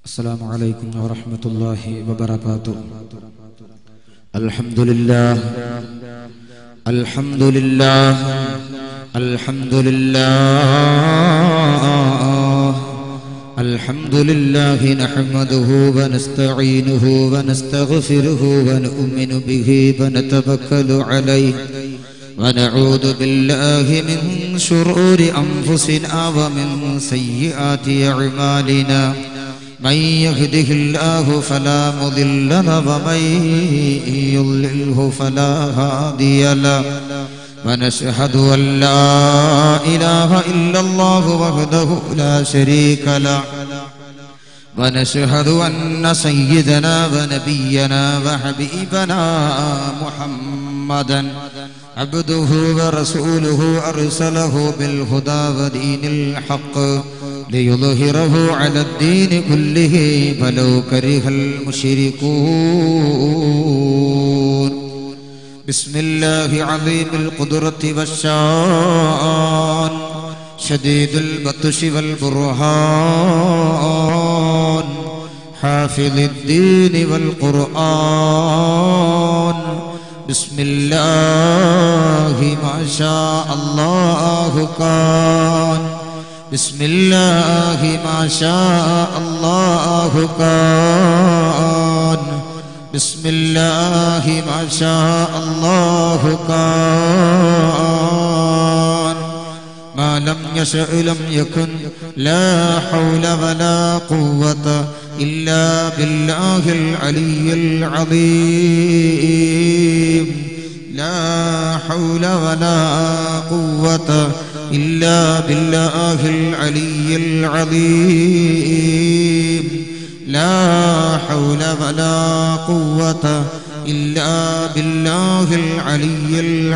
السلام عليكم ورحمة الله وبركاته الحمد لله الحمد لله الحمد لله الحمد لله نحمده ونستعينه ونستغفره ونؤمن به ونتوكل عليه ونعوذ بالله من شرور أنفسنا ومن سيئات أعمالنا من يهده الله فلا مضل له ومن يضلله فلا هادي له ونشهد أن لا إله إلا الله وحده لا شريك له ونشهد أن سيدنا ونبينا وحبيبنا محمدا عبده ورسوله أرسله بالهدى ودين الحق ليظهره على الدين كله ولو كره المشركون بسم الله عظيم القدرة والشان شديد البطش والبرهان حافظ الدين والقرآن بسم الله ما شاء الله كان بسم الله ما شاء الله كان بسم الله ما شاء الله كان ما لم يشأ لم يكن لا حول ولا قوة إلا بالله العلي العظيم لا حول ولا قوة إلا بالله العلي العظيم لا حول ولا قوة إلا بالله العلي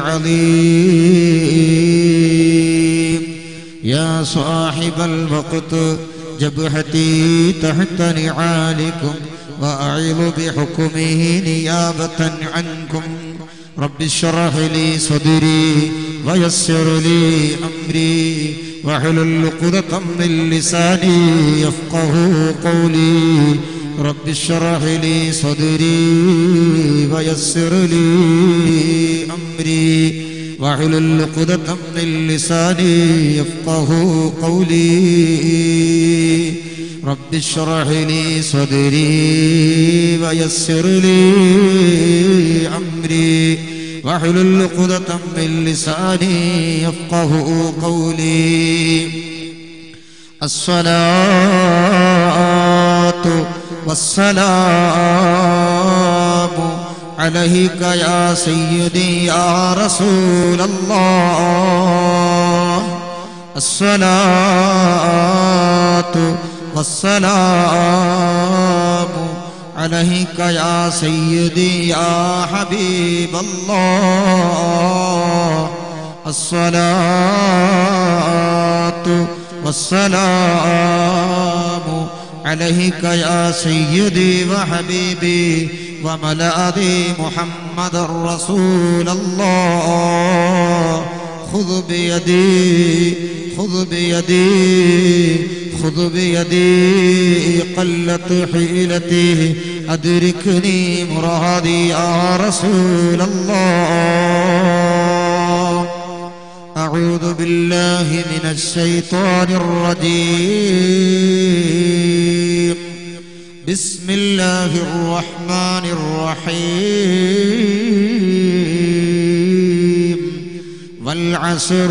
العظيم يا صاحب الوقت جبهتي تحت نعالكم وأعظ بحكمه نيابة عنكم رب اشرح لي صدري ويسر لي أمري واحلل عقدة من لساني يفقه قولي رب اشرح لي صدري ويسر لي أمري واحلل عقدة من لساني يفقه قولي رب اشرح لي صدري ويسر لي أمري واحلل عقدة من لساني يفقه قولي الصلاة والسلام عليك يا سيدي يا رسول الله الصلاة والسلام عليك يا سيدي يا حبيب الله الصلاة والسلام عليك يا سيدي وحبيبي وملاذي محمد رسول الله خذ بيدي خذ بيدي خذ بيدي قلت حيلتي أدركني مرادي يا رسول الله أعوذ بالله من الشيطان الرجيم بسم الله الرحمن الرحيم والعصر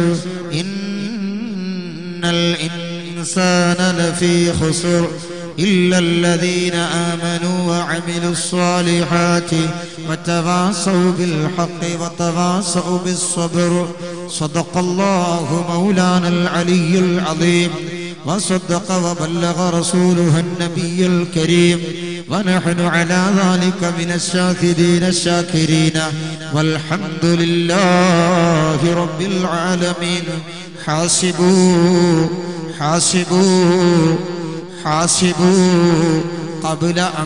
إن الإنسان لفي خسر إلا الذين آمنوا وعملوا الصالحات وتواصوا بالحق وتواصوا بالصبر صدق الله مولانا العلي العظيم وصدق وبلغ رسوله النبي الكريم ونحن على ذلك من الشاكرين الشاكرين والحمد لله رب العالمين حاسبوا حاسبوا حاسبوا قبل أن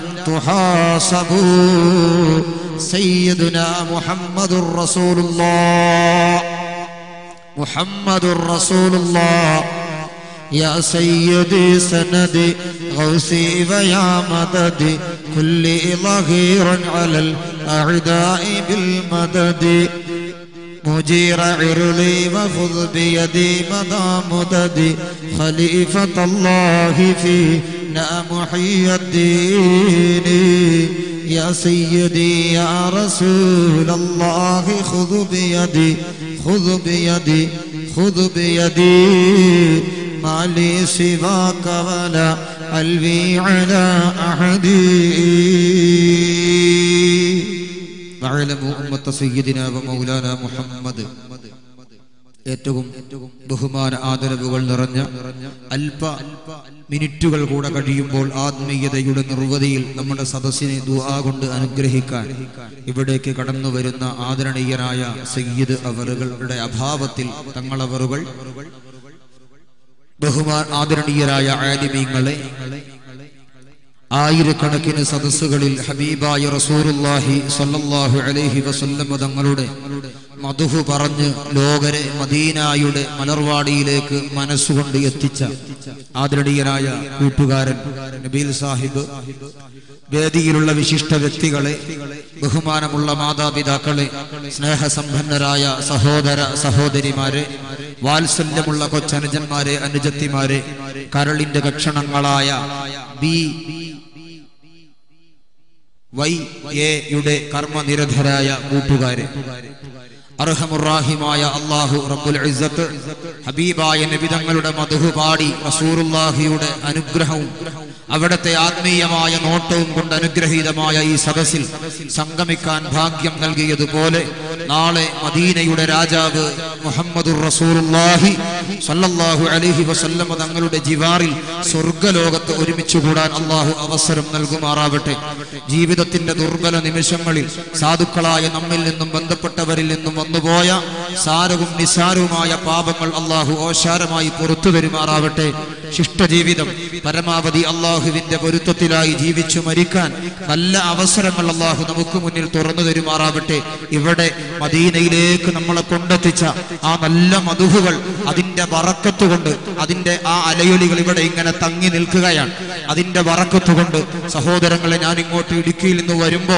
تحاسبوا سيدنا محمد رسول الله محمد رسول الله يا سيدي سندي غوثي ويا مددي كل ظهير على الأعداء بالمدد مجير عرضي وخذ بيدي مدى مددي خليفة الله فينا محي الدين يا سيدي يا رسول الله خذ بيدي خذ بيدي خذ بيدي ما لي سواك ولا قلبي على أحد വഅലമു ഉമ്മത്ത സയ്യിദിന വ മൗലാന മുഹമ്മദ് ഏറ്റവും ബഹുമാന ആദരവുകൾ നിറഞ്ഞ അല്പ മിനിറ്റുകൾ കൂടെ കഴിയുമ്പോൾ ആത്മീയതയുടെ നിർവൃതിയിൽ നമ്മുടെ സദസ്സിനെ ദുആ കൊണ്ട് അനുഗ്രഹിക്കാൻ ഇവിടേക്ക് കടന്നു വരുന്ന ആദരണീയരായ സയ്യിദ് അവറുകളുടെ അഭാവത്തിൽ തങ്ങളവറുകൾ ബഹുമാൻ ആദരണീയരായ ആലിമീങ്ങളെ ആയിരക്കണക്കിന് സദസ്സുകളിൽ ഹബീബായ റസൂറുല്ലാഹി സല്ലല്ലാഹു അലൈഹി വസല്ലം തങ്ങളുടെ മധുഹു പറഞ്ഞ് ലോകരെ മദീനായുടെ മലർവാടിയിലേക്ക് മനസ്സുകൊണ്ട് എത്തിച്ച ആദരണീയനായ കൂട്ടുകാരൻ നബീൽ സാഹിബ് വേദിയിലുള്ള വിശിഷ്ട വ്യക്തികളെ ബഹുമാനമുള്ള മാതാപിതാക്കളെ സ്നേഹസമ്പന്നരായ സഹോദര സഹോദരിമാരെ വാത്സല്യമുള്ള കൊച്ചനുജന്മാരെ അനുജത്തിമാരെ കരളിന്റെ കക്ഷണങ്ങളായ ബി വൈ എയുടെ കർമ്മനിരതരായ കൂട്ടുകാരെ അർഹമുറാഹിമായ അള്ളാഹു റബ്ബുൽ ഇസ്സത്ത് ഹബീബായ നബിതങ്ങളുടെ മധുഹു പാടി റസൂറുല്ലാഹിയുടെ അനുഗ്രഹവും അവിടത്തെ ആത്മീയമായ നോട്ടവും കൊണ്ട് അനുഗ്രഹീതമായ ഈ സദസ്സിൽ സംഗമിക്കാൻ ഭാഗ്യം നൽകിയതുപോലെ നാളെ മദീനയുടെ രാജാവ് മുഹമ്മദുർ റസൂറുല്ലാഹി സല്ലല്ലാഹു അലൈഹി വസല്ലമ തങ്ങളുടെ ജിവാറിൽ സ്വർഗലോകത്ത് ഒരുമിച്ച് കൂടാൻ അള്ളാഹു അവസരം നൽകുമാറാവട്ടെ ജീവിതത്തിന്റെ ദുർബല നിമിഷങ്ങളിൽ സാധുക്കളായ നമ്മിൽ നിന്നും ബന്ധപ്പെട്ടവരിൽ നിന്നും വന്നുപോയ സാരവും നിസാരവുമായ പാപങ്ങൾ അള്ളാഹു ഓശാരമായി പുറത്തു തരുമാറാവട്ടെ ശിഷ്ടജീവിതം പരമാവധി അള്ളാഹുവിന്റെ പൊരുത്തത്തിലായി ജീവിച്ചു മരിക്കാൻ നല്ല അവസരങ്ങൾ അള്ളാഹു നമുക്ക് മുന്നിൽ തുറന്നു തരുമാറാവട്ടെ ഇവിടെ മദീനയിലേക്ക് നമ്മളെ കൊണ്ടെത്തിച്ച ആ നല്ല മധുഹുകൾ അതിന്റെ വറക്കത്ത് കൊണ്ട് അതിന്റെ ആ അലയൊലികൾ ഇവിടെ ഇങ്ങനെ തങ്ങി നിൽക്കുകയാണ് അതിന്റെ വറക്കത്ത് കൊണ്ട് സഹോദരങ്ങളെ ഞാൻ ഇങ്ങോട്ട് ഇടുക്കിയിൽ നിന്ന് വരുമ്പോ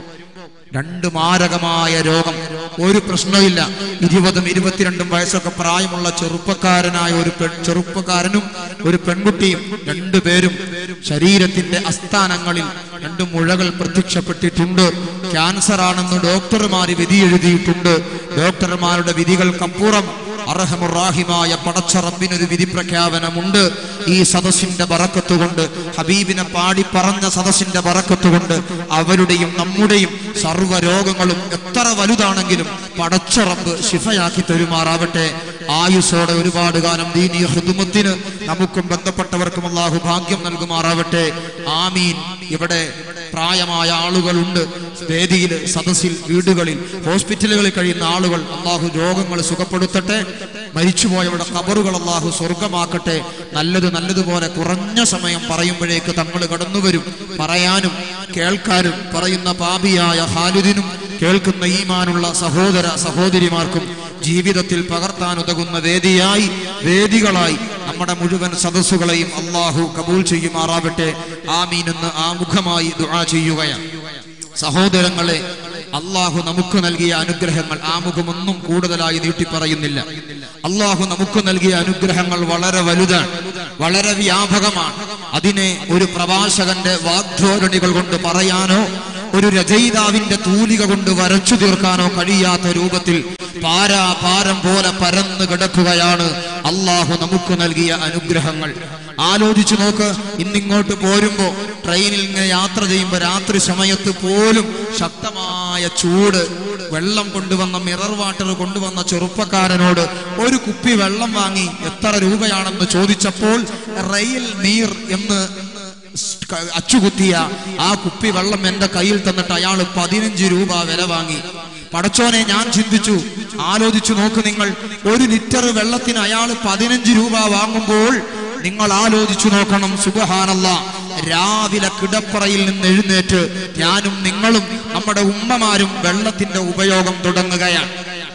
രണ്ട് മാരകമായ രോഗം ഒരു പ്രശ്നമില്ല ഇരുപതും ഇരുപത്തിരണ്ടും വയസ്സൊക്കെ പ്രായമുള്ള ചെറുപ്പക്കാരനായ ഒരു പെൺ ചെറുപ്പക്കാരനും ഒരു പെൺകുട്ടിയും രണ്ടുപേരും ശരീരത്തിന്റെ അസ്ഥാനങ്ങളിൽ രണ്ട് മുഴകൾ പ്രത്യക്ഷപ്പെട്ടിട്ടുണ്ട് ക്യാൻസർ ആണെന്ന് ഡോക്ടർമാർ വിധി എഴുതിയിട്ടുണ്ട് ഡോക്ടർമാരുടെ വിധികൾക്കപ്പുറം അർഹമുറാഹിമായ പടച്ച റബ്ബിനൊരു വിധി പ്രഖ്യാപനമുണ്ട് ഈ സദസ്സിന്റെ ബറക്കത്ത് കൊണ്ട് ഹബീബിനെ പാടി പറഞ്ഞ സദസ്സിന്റെ ബറക്കത്ത് കൊണ്ട് അവരുടെയും നമ്മുടെയും സർവ്വ രോഗങ്ങളും എത്ര വലുതാണെങ്കിലും പടച്ച റബ്ബ് ശിഫയാക്കി തരുമാറാവട്ടെ ആയുസോടെ ഒരുപാട് കാലം ദീനീയ ഹൃദുമത്തിന് നമുക്കും ബന്ധപ്പെട്ടവർക്കും അള്ളാഹു ഭാഗ്യം നൽകുമാറാവട്ടെ ആമീൻ ഇവിടെ പ്രായമായ ആളുകളുണ്ട് വേദിയിൽ സദസ്സിൽ വീടുകളിൽ ഹോസ്പിറ്റലുകളിൽ കഴിയുന്ന ആളുകൾ അള്ളാഹു രോഗങ്ങൾ സുഖപ്പെടുത്തട്ടെ മരിച്ചുപോയവരുടെ കബറുകൾ അള്ളാഹു സ്വർഗമാക്കട്ടെ നല്ലത് നല്ലതുപോലെ കുറഞ്ഞ സമയം പറയുമ്പോഴേക്ക് തങ്ങൾ കടന്നു വരും പറയാനും കേൾക്കാനും പറയുന്ന പാപിയായ ഹാലുദിനും കേൾക്കുന്ന ഈമാനുള്ള സഹോദര സഹോദരിമാർക്കും ജീവിതത്തിൽ പകർത്താൻ ഉതകുന്ന വേദിയായി വേദികളായി നമ്മുടെ മുഴുവൻ സദസ്സുകളെയും അള്ളാഹു കബൂൽ ചെയ്യുമാറാവട്ടെ ആമീൻ എന്ന് ആമുഖമായി ദുആ ചെയ്യുകയാണ് സഹോദരങ്ങളെ അള്ളാഹു നമുക്ക് നൽകിയ അനുഗ്രഹങ്ങൾ ആമുഖമൊന്നും കൂടുതലായി നീട്ടി പറയുന്നില്ല അള്ളാഹു നമുക്ക് നൽകിയ അനുഗ്രഹങ്ങൾ വളരെ വലുതാണ് വളരെ വ്യാപകമാണ് അതിനെ ഒരു പ്രഭാഷകന്റെ വാഗ്ധോരണികൾ കൊണ്ട് പറയാനോ ഒരു രചയിതാവിന്റെ തൂലിക കൊണ്ട് വരച്ചു തീർക്കാനോ കഴിയാത്ത രൂപത്തിൽ പാരാ പാരം പോലെ പരന്നു കിടക്കുകയാണ് അള്ളാഹു നമുക്ക് നൽകിയ അനുഗ്രഹങ്ങൾ ആലോചിച്ചു നോക്ക് ഇന്നിങ്ങോട്ട് പോരുമ്പോ ട്രെയിനിൽ ഇങ്ങനെ യാത്ര ചെയ്യുമ്പോൾ രാത്രി സമയത്ത് പോലും ശക്തമായ ചൂട് വെള്ളം കൊണ്ടുവന്ന മിറർ വാട്ടർ കൊണ്ടുവന്ന ചെറുപ്പക്കാരനോട് ഒരു കുപ്പി വെള്ളം വാങ്ങി എത്ര രൂപയാണെന്ന് ചോദിച്ചപ്പോൾ റെയിൽ നീർ എന്ന് ക- അച്ചുകുത്തിയ ആ കുപ്പി വെള്ളം എന്റെ കയ്യിൽ തന്നിട്ട് അയാൾ പതിനഞ്ച് രൂപ വില വാങ്ങി പടച്ചോനെ ഞാൻ ചിന്തിച്ചു ആലോചിച്ചു നോക്ക് നിങ്ങൾ ഒരു ലിറ്റർ വെള്ളത്തിന് അയാൾ പതിനഞ്ച് രൂപ വാങ്ങുമ്പോൾ നിങ്ങൾ ആലോചിച്ചു നോക്കണം സുബഹാനല്ല രാവിലെ കിടപ്പറയിൽ നിന്ന് എഴുന്നേറ്റ് ഞാനും നിങ്ങളും നമ്മുടെ ഉമ്മമാരും വെള്ളത്തിന്റെ ഉപയോഗം തുടങ്ങുകയാണ്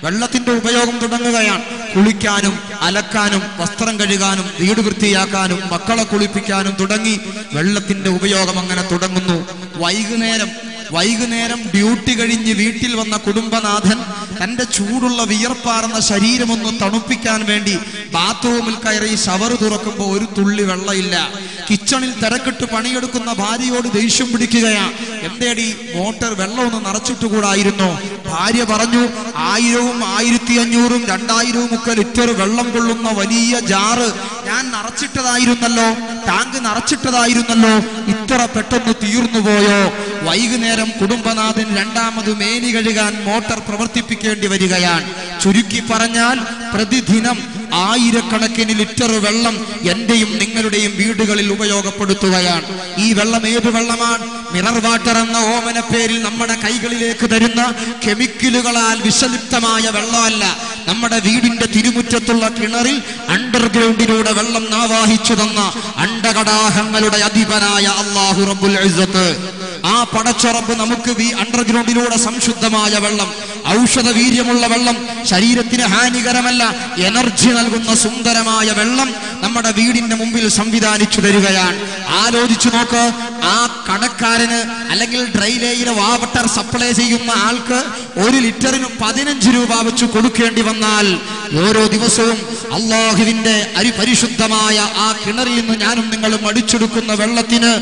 വെള്ളത്തിന്റെ ഉപയോഗം തുടങ്ങുകയാണ് കുളിക്കാനും അലക്കാനും വസ്ത്രം കഴുകാനും വീട് വൃത്തിയാക്കാനും മക്കളെ കുളിപ്പിക്കാനും തുടങ്ങി വെള്ളത്തിന്റെ ഉപയോഗം അങ്ങനെ തുടങ്ങുന്നു വൈകുന്നേരം വൈകുന്നേരം ഡ്യൂട്ടി കഴിഞ്ഞ് വീട്ടിൽ വന്ന കുടുംബനാഥൻ തന്റെ ചൂടുള്ള വിയർപ്പാർന്ന ശരീരമൊന്ന് തണുപ്പിക്കാൻ വേണ്ടി ബാത്റൂമിൽ കയറി ഷവർ തുറക്കുമ്പോൾ ഒരു തുള്ളി വെള്ളമില്ല കിച്ചണിൽ തിരക്കിട്ട് പണിയെടുക്കുന്ന ഭാര്യയോട് ദേഷ്യം പിടിക്കുകയാണ് എന്തേടി മോട്ടർ വെള്ളം ഒന്ന് നിറച്ചിട്ടുകൂടായിരുന്നു ഭാര്യ പറഞ്ഞു ആയിരവും ആയിരത്തി അഞ്ഞൂറും രണ്ടായിരവും ഒക്കെ ലിറ്റർ വെള്ളം കൊള്ളുന്ന വലിയ ജാറ് ഞാൻ നിറച്ചിട്ടതായിരുന്നല്ലോ ടാങ്ക് നിറച്ചിട്ടതായിരുന്നല്ലോ ഇത്ര പെട്ടെന്ന് തീർന്നു പോയോ വൈകുന്നേരം കുടുംബനാഥൻ രണ്ടാമത് മേനി കഴുകാൻ മോട്ടോർ പ്രവർത്തിപ്പിക്കേണ്ടി വരികയാണ് ചുരുക്കി പറഞ്ഞാൽ പ്രതിദിനം ആയിരക്കണക്കിന് ലിറ്റർ വെള്ളം എന്റെയും നിങ്ങളുടെയും വീടുകളിൽ ഉപയോഗപ്പെടുത്തുകയാണ് ഈ വെള്ളം ഏത് വെള്ളമാണ് മിറർ വാട്ടർ എന്ന ഓമന പേരിൽ നമ്മുടെ കൈകളിലേക്ക് തരുന്ന കെമിക്കലുകളാൽ വിഷലിപ്തമായ വെള്ളമല്ല നമ്മുടെ വീടിന്റെ തിരുമുറ്റത്തുള്ള കിണറിൽ അണ്ടർഗ്രൗണ്ടിലൂടെ വെള്ളം നാവാഹിച്ചു തന്ന അണ്ടകടാഹങ്ങളുടെ അധിപനായ അള്ളാഹു റബ്ബുൽ ഇസ്സത്ത് ആ പടച്ചുറപ്പ് നമുക്ക് ഈ അണ്ടർഗ്രൗണ്ടിലൂടെ സംശുദ്ധമായ വെള്ളം ഔഷധ വീര്യമുള്ള വെള്ളം ശരീരത്തിന് ഹാനികരമല്ല എനർജി നൽകുന്ന സുന്ദരമായ വെള്ളം നമ്മുടെ വീടിന്റെ മുമ്പിൽ സംവിധാനിച്ചു തരികയാണ് ആലോചിച്ചു നോക്ക് ആ കടക്കാരന് അല്ലെങ്കിൽ ഡ്രൈലേയിലെ വാവട്ടർ സപ്ലൈ ചെയ്യുന്ന ആൾക്ക് ഒരു ലിറ്ററിന് പതിനഞ്ച് രൂപ വെച്ച് കൊടുക്കേണ്ടി വന്നാൽ ഓരോ ദിവസവും അള്ളാഹുവിന്റെ അരിപരിശുദ്ധമായ ആ കിണറിൽ നിന്ന് ഞാനും നിങ്ങളും അടിച്ചെടുക്കുന്ന വെള്ളത്തിന്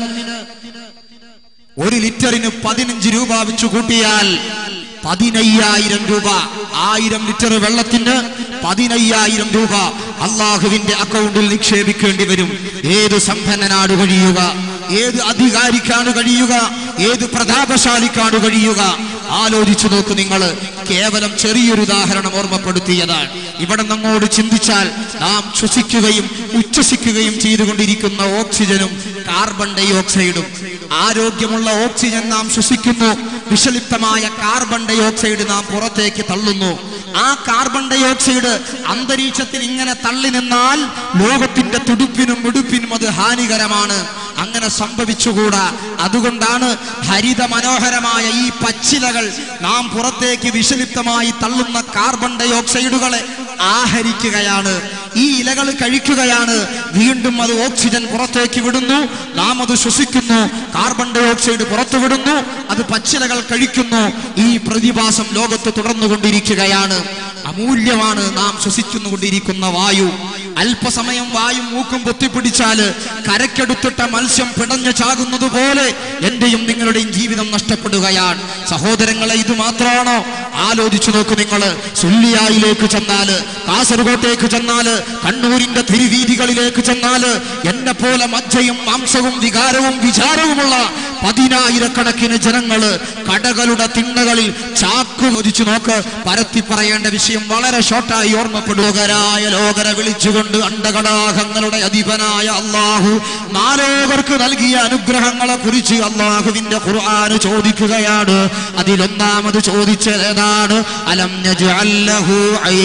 ഒരു ലിറ്ററിന് പതിനഞ്ച് രൂപ വെച്ച് കൂട്ടിയാൽ പതിനയ്യായിരം രൂപ ആയിരം ലിറ്റർ വെള്ളത്തിന് പതിനയ്യായിരം രൂപ അള്ളാഹുവിന്റെ അക്കൗണ്ടിൽ നിക്ഷേപിക്കേണ്ടി വരും ഏത് സമ്പന്നനാണ് കഴിയുക ഏത് അധികാരിക്കാണ് കഴിയുക ഏത് പ്രതാപശാലിക്കാണ് കഴിയുക ആലോചിച്ചു നോക്കൂ നിങ്ങൾ കേവലം ചെറിയൊരു ഉദാഹരണം ഓർമ്മപ്പെടുത്തിയതാണ് ഇവിടെ നമ്മോട് ചിന്തിച്ചാൽ നാം ശ്വസിക്കുകയും ഉച്ഛസിക്കുകയും ചെയ്തുകൊണ്ടിരിക്കുന്ന ഓക്സിജനും കാർബൺ ഡൈ ഓക്സൈഡും ആരോഗ്യമുള്ള ഓക്സിജൻ നാം ശ്വസിക്കുന്നു വിഷലിപ്തമായ കാർബൺ ഡൈ ഓക്സൈഡ് നാം പുറത്തേക്ക് തള്ളുന്നു ആ കാർബൺ ഡൈ ഓക്സൈഡ് അന്തരീക്ഷത്തിൽ ഇങ്ങനെ തള്ളി നിന്നാൽ ലോകത്തിന്റെ തുടുപ്പിനും മിടുപ്പിനും അത് ഹാനികരമാണ് അങ്ങനെ സംഭവിച്ചുകൂടാ അതുകൊണ്ടാണ് ഹരിത മനോഹരമായ ഈ പച്ചിലകൾ നാം പുറത്തേക്ക് വിഷലിപ്തമായി തള്ളുന്ന കാർബൺ ഡൈ ഓക്സൈഡുകളെ ആഹരിക്കുകയാണ് ഈ ഇലകൾ കഴിക്കുകയാണ് വീണ്ടും അത് ഓക്സിജൻ പുറത്തേക്ക് വിടുന്നു നാം അത് ശ്വസിക്കുന്നു കാർബൺ ഡൈ ഓക്സൈഡ് പുറത്തു വിടുന്നു അത് പച്ചിലകൾ കഴിക്കുന്നു ഈ പ്രതിഭാസം ലോകത്ത് തുടർന്നുകൊണ്ടിരിക്കുകയാണ് അമൂല്യമാണ് നാം ശ്വസിച്ചുകൊണ്ടിരിക്കുന്ന വായു അല്പസമയം വായു മൂക്കും പൊത്തിപ്പിടിച്ചാല് കരക്കെടുത്തിട്ട മത്സ്യം പിടഞ്ഞു ചാകുന്നത് പോലെ എന്റെയും നിങ്ങളുടെയും ജീവിതം നഷ്ടപ്പെടുകയാണ് സഹോദരങ്ങളെ ഇത് മാത്രമാണോ ആലോചിച്ചു നോക്കൂ നിങ്ങള് സുല്ലിയായിലേക്ക് ചെന്നാല് കാസർഗോട്ടേക്ക് ചെന്നാല് കണ്ണൂരിന്റെ തിരുവീതികളിലേക്ക് ചെന്നാല് എന്നെ പോലെ മജ്ജയും മാംസവും വികാരവും വിചാരവുമുള്ള പതിനായിരക്കണക്കിന് ജനങ്ങള് കടകളുടെ തിണ്ണകളിൽ ചാക്കു ചോദിച്ചു നോക്ക് പരത്തി പറയേണ്ട വിഷയം വളരെ ഷോർട്ടായി ഓർമ്മപ്പെടുകരായ ലോകര വിളിച്ചുകൊണ്ട് അണ്ടകടാഹങ്ങളുടെ അധിപനായ അള്ളാഹു നാലോകർക്ക് നൽകിയ അനുഗ്രഹങ്ങളെ കുറിച്ച് അള്ളാഹുവിന്റെ ഖുർആന് ചോദിക്കുകയാണ് അതിലൊന്നാമത് ചോദിച്ചത് ഏതാണ് അലം നജ്അൽ ലഹു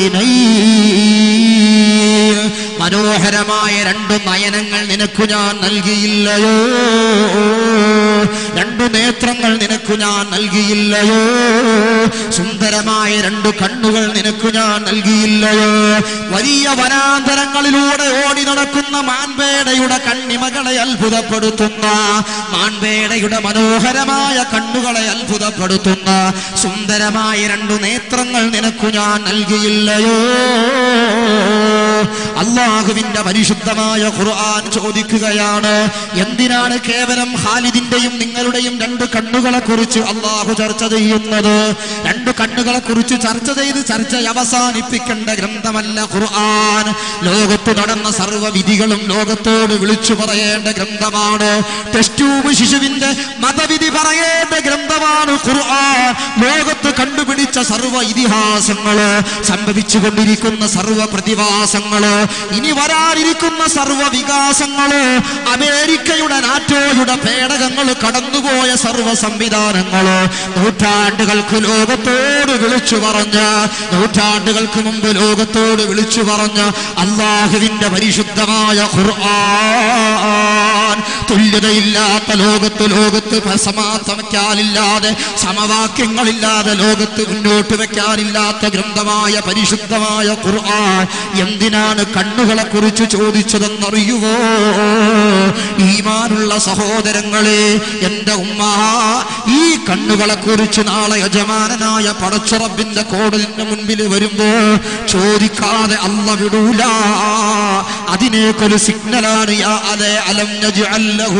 ഐനൈൻ മനോഹരമായ രണ്ട് നയനങ്ങൾ നിനക്കു ഞാൻ നൽകിയില്ലയോ രണ്ടു നേത്രങ്ങൾ നിനക്കു ഞാൻ നൽകിയില്ലയോ സുന്ദരമായ രണ്ടു കണ്ണുകൾ നിനക്കു ഞാൻ നൽകിയില്ലയോ വലിയ വനാന്തരങ്ങളിലൂടെ ഓടി നടക്കുന്ന മാൻപേടയുടെ കണ്ണിമകളെ അത്ഭുതപ്പെടുത്തുന്ന മാൻപേടയുടെ മനോഹരമായ കണ്ണുകളെ അത്ഭുതപ്പെടുത്തുന്ന സുന്ദരമായ രണ്ടു നേത്രങ്ങൾ നിനക്കു ഞാൻ നൽകിയില്ലയോ അള്ളാഹുവിന്റെ പരിശുദ്ധമായ ഖുർആൻ ചോദിക്കുകയാണ് എന്തിനാണ് കേവലം ഖാലിദിന്റെയും നിങ്ങളുടെയും രണ്ട് കണ്ണുകളെ കുറിച്ച് അള്ളാഹു ചർച്ച ചെയ്യുന്നത് രണ്ട് കണ്ണുകളെ കുറിച്ച് ചർച്ച ചെയ്ത് ചർച്ച അവസാനിപ്പിക്കേണ്ട ഗ്രന്ഥമല്ല ഖുർആൻ ലോകത്ത് നടന്ന സർവ്വവിധികളും ലോകത്തോട് വിളിച്ചു പറയേണ്ട ഗ്രന്ഥമാണ് ടെസ്റ്റ് ട്യൂബ് ശിശുവിന്റെ മതവിധി പറയേണ്ട ഗ്രന്ഥമാണ് ഖുർആൻ ലോകത്ത് കണ്ടുപിടിച്ച സർവ്വ ഇതിഹാസങ്ങള് സംഭവിച്ചു കൊണ്ടിരിക്കുന്ന സർവ്വ പ്രതിഭാസങ്ങള് ഇനി വരാനിരിക്കുന്ന സർവ്വ വികാസങ്ങള് അമേരിക്കയുടെ നാറ്റോയുടെ പേടകങ്ങൾ കടന്നുപോയ സർവ്വ സംവിധാനങ്ങള് നൂറ്റാണ്ടുകൾക്ക് ലോകത്തോട് വിളിച്ചു പറഞ്ഞ നൂറ്റാണ്ടുകൾക്ക് മുമ്പ് ലോകത്തോട് വിളിച്ചു പറഞ്ഞ അള്ളാഹുവിന്റെ പരിശുദ്ധമായ ഖുർആൻ തുല്യതയില്ലാത്ത ലോകത്ത് ലോകത്ത് സമാസം വയ്ക്കാനില്ലാതെ സമവാക്യങ്ങളില്ലാതെ ലോകത്ത് മുന്നോട്ട് വെക്കാനില്ലാത്ത ഗ്രന്ഥമായ പരിശുദ്ധമായ ഖുർആൻ എന്തിനാണ് കണ്ണുകളെ കുറിച്ച് ചോദിച്ചതെന്നറിയുവോ ഈമാനുള്ള സഹോദരങ്ങളെ എന്റെ ഉമ്മ ഈ കണ്ണുകളെ കുറിച്ച് നാളെ യജമാനനായ പടച്ചുറപ്പിന്റെ കോടതിന്റെ മുൻപിൽ വരുമ്പോ ചോദിക്കാതെ അല്ല വിടൂല അതിനേക്കൊരു സിഗ്നലാണ് യാ അതെ അലം നജ്അൽ ലഹു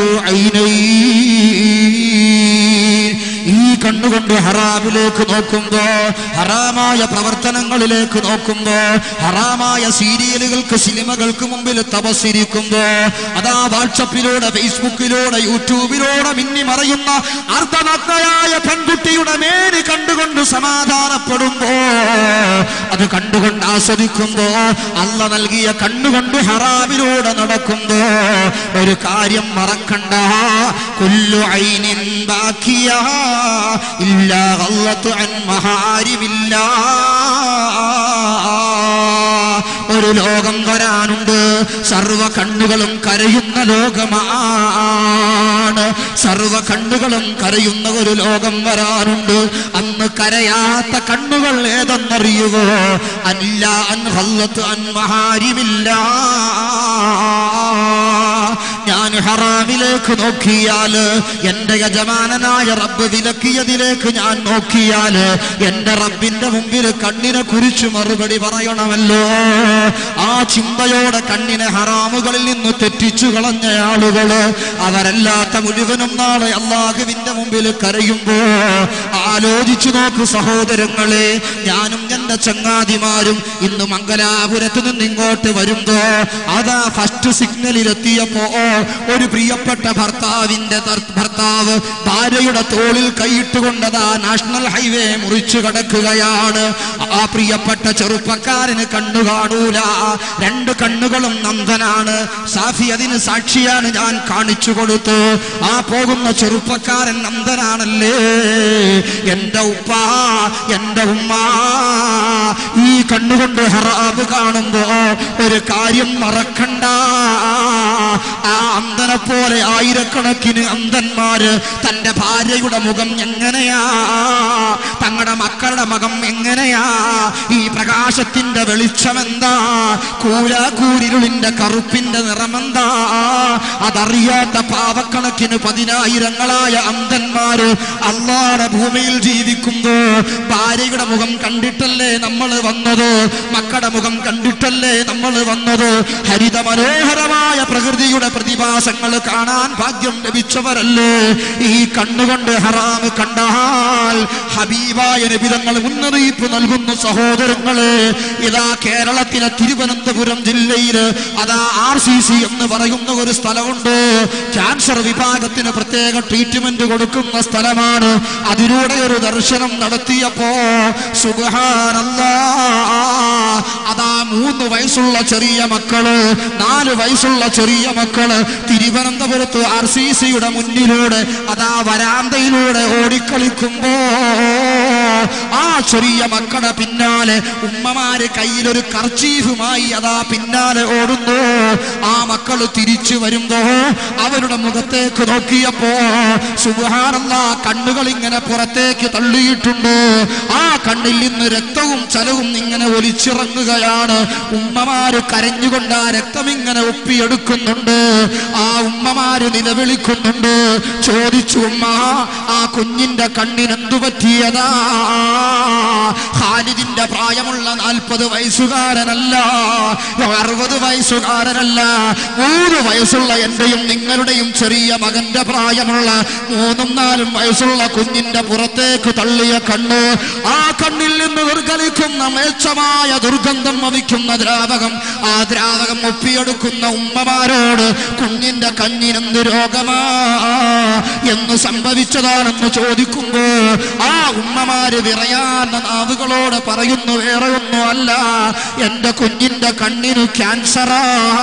ഐനൈൻ ഈ കണ്ണുകൊണ്ട് ഹറാമിലേക്ക് നോക്കുമ്പോ ഹറാമായ പ്രവർത്തനങ്ങളിലേക്ക് നോക്കുമ്പോ ഹറാമായ സീരിയലുകൾക്ക് സിനിമകൾക്ക് മുമ്പിൽ തപസ്സിരിക്കുമ്പോ അതാ വാട്സപ്പിലൂടെ ഫേസ്ബുക്കിലൂടെ യൂട്യൂബിലൂടെ മിന്നി മറയുന്ന അർദ്ധനഗ്നയായ പെൺകുട്ടിയുടെ മേന് കണ്ടുകൊണ്ട് സമാധാനപ്പെടുമ്പോ അത് കണ്ടുകൊണ്ട് ആസ്വദിക്കുമ്പോ അല്ല നൽകിയ കണ്ണുകൊണ്ട് ഹറാമിലൂടെ നടക്കുമ്പോ ഒരു കാര്യം മറക്കണ്ട കുല്ലു ഐനിൻ ബാക്കിയ ഇല്ലാ ഗല്ലത്തു അൻ മഹാരിമില്ല ഒരു ലോകം വരാനുണ്ട് സർവ കണ്ണുകളും കരയുന്ന ലോകമാണ് സർവ കണ്ണുകളും കരയുന്ന ഒരു ലോകം വരാനുണ്ട് അന്ന് കരയാത്ത കണ്ണുകൾ ഏതെന്നറിയുവോ അല്ല അൻ ഗല്ലത്തു അൻ മഹാരിമില്ല ഞാൻ ഹറാമിലേക്ക് നോക്കിയാല് എന്റെ യജമാനനായ റബ്ബ് വിലക്കിയതിലേക്ക് ഞാൻ നോക്കിയാല് എന്റെ റബ്ബിന്റെ മുമ്പിൽ കണ്ണിനെ കുറിച്ച് മറുപടി പറയണമല്ലോ ആ ചിന്തയോടെ കണ്ണിനെ ഹറാമുകളിൽ നിന്ന് തെറ്റിച്ചു കളഞ്ഞ ആളുകള് അവരല്ലാത്ത മുഴുവനും നാളെ അള്ളാഹുവിന്റെ മുമ്പിൽ കരയുമ്പോ ആലോചിച്ചു നോക്കൂ സഹോദരങ്ങളെ ഞാനും എന്റെ ചങ്ങാതിമാരും ഇന്ന് മംഗലാപുരത്ത് നിന്ന് ഇങ്ങോട്ട് വരുമ്പോ അതാ ഫസ്റ്റ് സിഗ്നലിൽ എത്തിയപ്പോ ഒരു പ്രിയപ്പെട്ട ഭർത്താവിന്റെ തർ- ഭർത്താവ് ഭാര്യയുടെ തോളിൽ കൈയിട്ടുകൊണ്ടതാ നാഷണൽ ഹൈവേ മുറിച്ചു കടക്കുകയാണ് ആ പ്രിയപ്പെട്ട ചെറുപ്പക്കാരന് കണ്ണു കാണൂല രണ്ട് കണ്ണുകളും നന്ദനാണ് സാഫി അതിന് സാക്ഷിയാണ് ഞാൻ കാണിച്ചു കൊടുത്തു ആ പോകുന്ന ചെറുപ്പക്കാരൻ നന്ദനാണല്ലേ എന്റെ ഉപ്പ എന്റെ ഉമ്മ ഈ കണ്ണുകൊണ്ട് ഹറാബ് കാണുമ്പോ ഒരു കാര്യം മറക്കണ്ട ആ അന്ധനെ പോലെ ആയിരക്കണക്കിന് അന്ധന്മാര് തന്റെ ഭാര്യയുടെ മുഖം എങ്ങനെയാ തങ്ങളുടെ മക്കളുടെ മുഖം എങ്ങനെയാ ഈ പ്രകാശത്തിന്റെ വെളിച്ചമെന്താ കൂരാകൂരിരുളിന്റെ കറുപ്പിന്റെ നിറമെന്താ അതറിയാത്ത പാവക്കണക്കിന് പതിനായിരങ്ങളായ അന്ധന്മാര് അള്ളാടെ ഭൂമിയിൽ ജീവിക്കുമ്പോ ഭാര്യയുടെ മുഖം കണ്ടിട്ടല്ലേ നമ്മൾ വന്നത് മക്കളുടെ മുഖം കണ്ടിട്ടല്ലേ നമ്മൾ വന്നത് ഹരിത മനോഹരമായ പ്രകൃതിയുടെ പ്രതിഭാസങ്ങൾ കാണാൻ ഭാഗ്യം ലഭിച്ചവരല്ലേ ഈ കണ്ണുകൊണ്ട് ഹറാമ് കണ്ടാൽ ഹബീബായ നബിതങ്ങൾ മുന്നറിയിപ്പ് നൽകുന്ന സഹോദരങ്ങളെ ഇതാ കേരളത്തിലെ തിരുവനന്തപുരം ജില്ലയില് അതാ ആർ സി സി എന്ന് പറയുന്ന ഒരു സ്ഥലമുണ്ട് ക്യാൻസർ വിഭാഗത്തിന് പ്രത്യേക ട്രീറ്റ്മെന്റ് കൊടുക്കുന്ന സ്ഥലമാണ് അതിലൂടെ ഒരു ദർശനം നടത്തിയപ്പോ സുബഹാനല്ലാ അതാ മൂന്ന് വയസ്സുള്ള ചെറിയ മക്കള് നാല് വയസ്സുള്ള ചെറിയ മക്കള് തിരുവനന്തപുരത്ത് ആർ സി സിയുടെ മുന്നിലൂടെ അതാ വരാന്തയിലൂടെ ഓടിക്കളിക്കുമ്പോ ആ ചെറിയ മക്കളുടെ പിന്നാലെ ഉമ്മമാര് കയ്യിലൊരു കർച്ചീഫുമായി അതാ പിന്നാലെ ഓടുന്നു ആ മക്കള് തിരിച്ചു വരുമ്പോ അവരുടെ മുഖത്തേക്ക് നോക്കിയപ്പോ സുബഹാനല്ല കണ്ണുകൾ ഇങ്ങനെ പുറത്തേക്ക് തള്ളിയിട്ടുണ്ട് ആ കണ്ണിൽ നിന്ന് രക്തവും ചലവും ഇങ്ങനെ ഒലിച്ചിറങ്ങുകയാണ് ഉമ്മമാര് കരഞ്ഞുകൊണ്ട് ആ രക്തം ഇങ്ങനെ ഒപ്പിയെടുക്കുന്നുണ്ട് ആ ഉമ്മമാര് നിലവിളിക്കുന്നുണ്ട് ചോദിച്ചു ഉമ്മ ആ കുഞ്ഞിന്റെ കണ്ണിനെന്തു പറ്റിയതാ ഖാലിദിന്റെ പ്രായമുള്ള നാൽപ്പത് വയസ്സുകാരനല്ല അറുപത് വയസ്സുകാരനല്ല മൂന്ന് വയസ്സുള്ള എന്റെയും നിങ്ങളുടെയും ചെറിയ മകന്റെ പ്രായമുള്ള മൂന്നും നാലും വയസ്സുള്ള കുഞ്ഞിന്റെ പുറത്തേക്ക് തള്ളിയ കണ്ണ് ആ കണ്ണിൽ നിന്ന് നിർഗലിക്കുന്ന മേച്ചമായ ദുർഗന്ധം വമിക്കുന്ന ദ്രാവകം ആ ദ്രാവകം ഒപ്പിയെടുക്കുന്ന ഉമ്മമാരോട് കുഞ്ഞിന്റെ കണ്ണിനെന്ത് രോഗമാ എന്ന് സംഭവിച്ചതാണെന്ന് ചോദിക്കുമ്പോ ആ ഉമ്മമാര് വിറയാന്ന നാവുകളോട് പറയുന്നു വേറെ ഒന്നും അല്ല എന്റെ കുഞ്ഞിന്റെ കണ്ണിന് ക്യാൻസറാ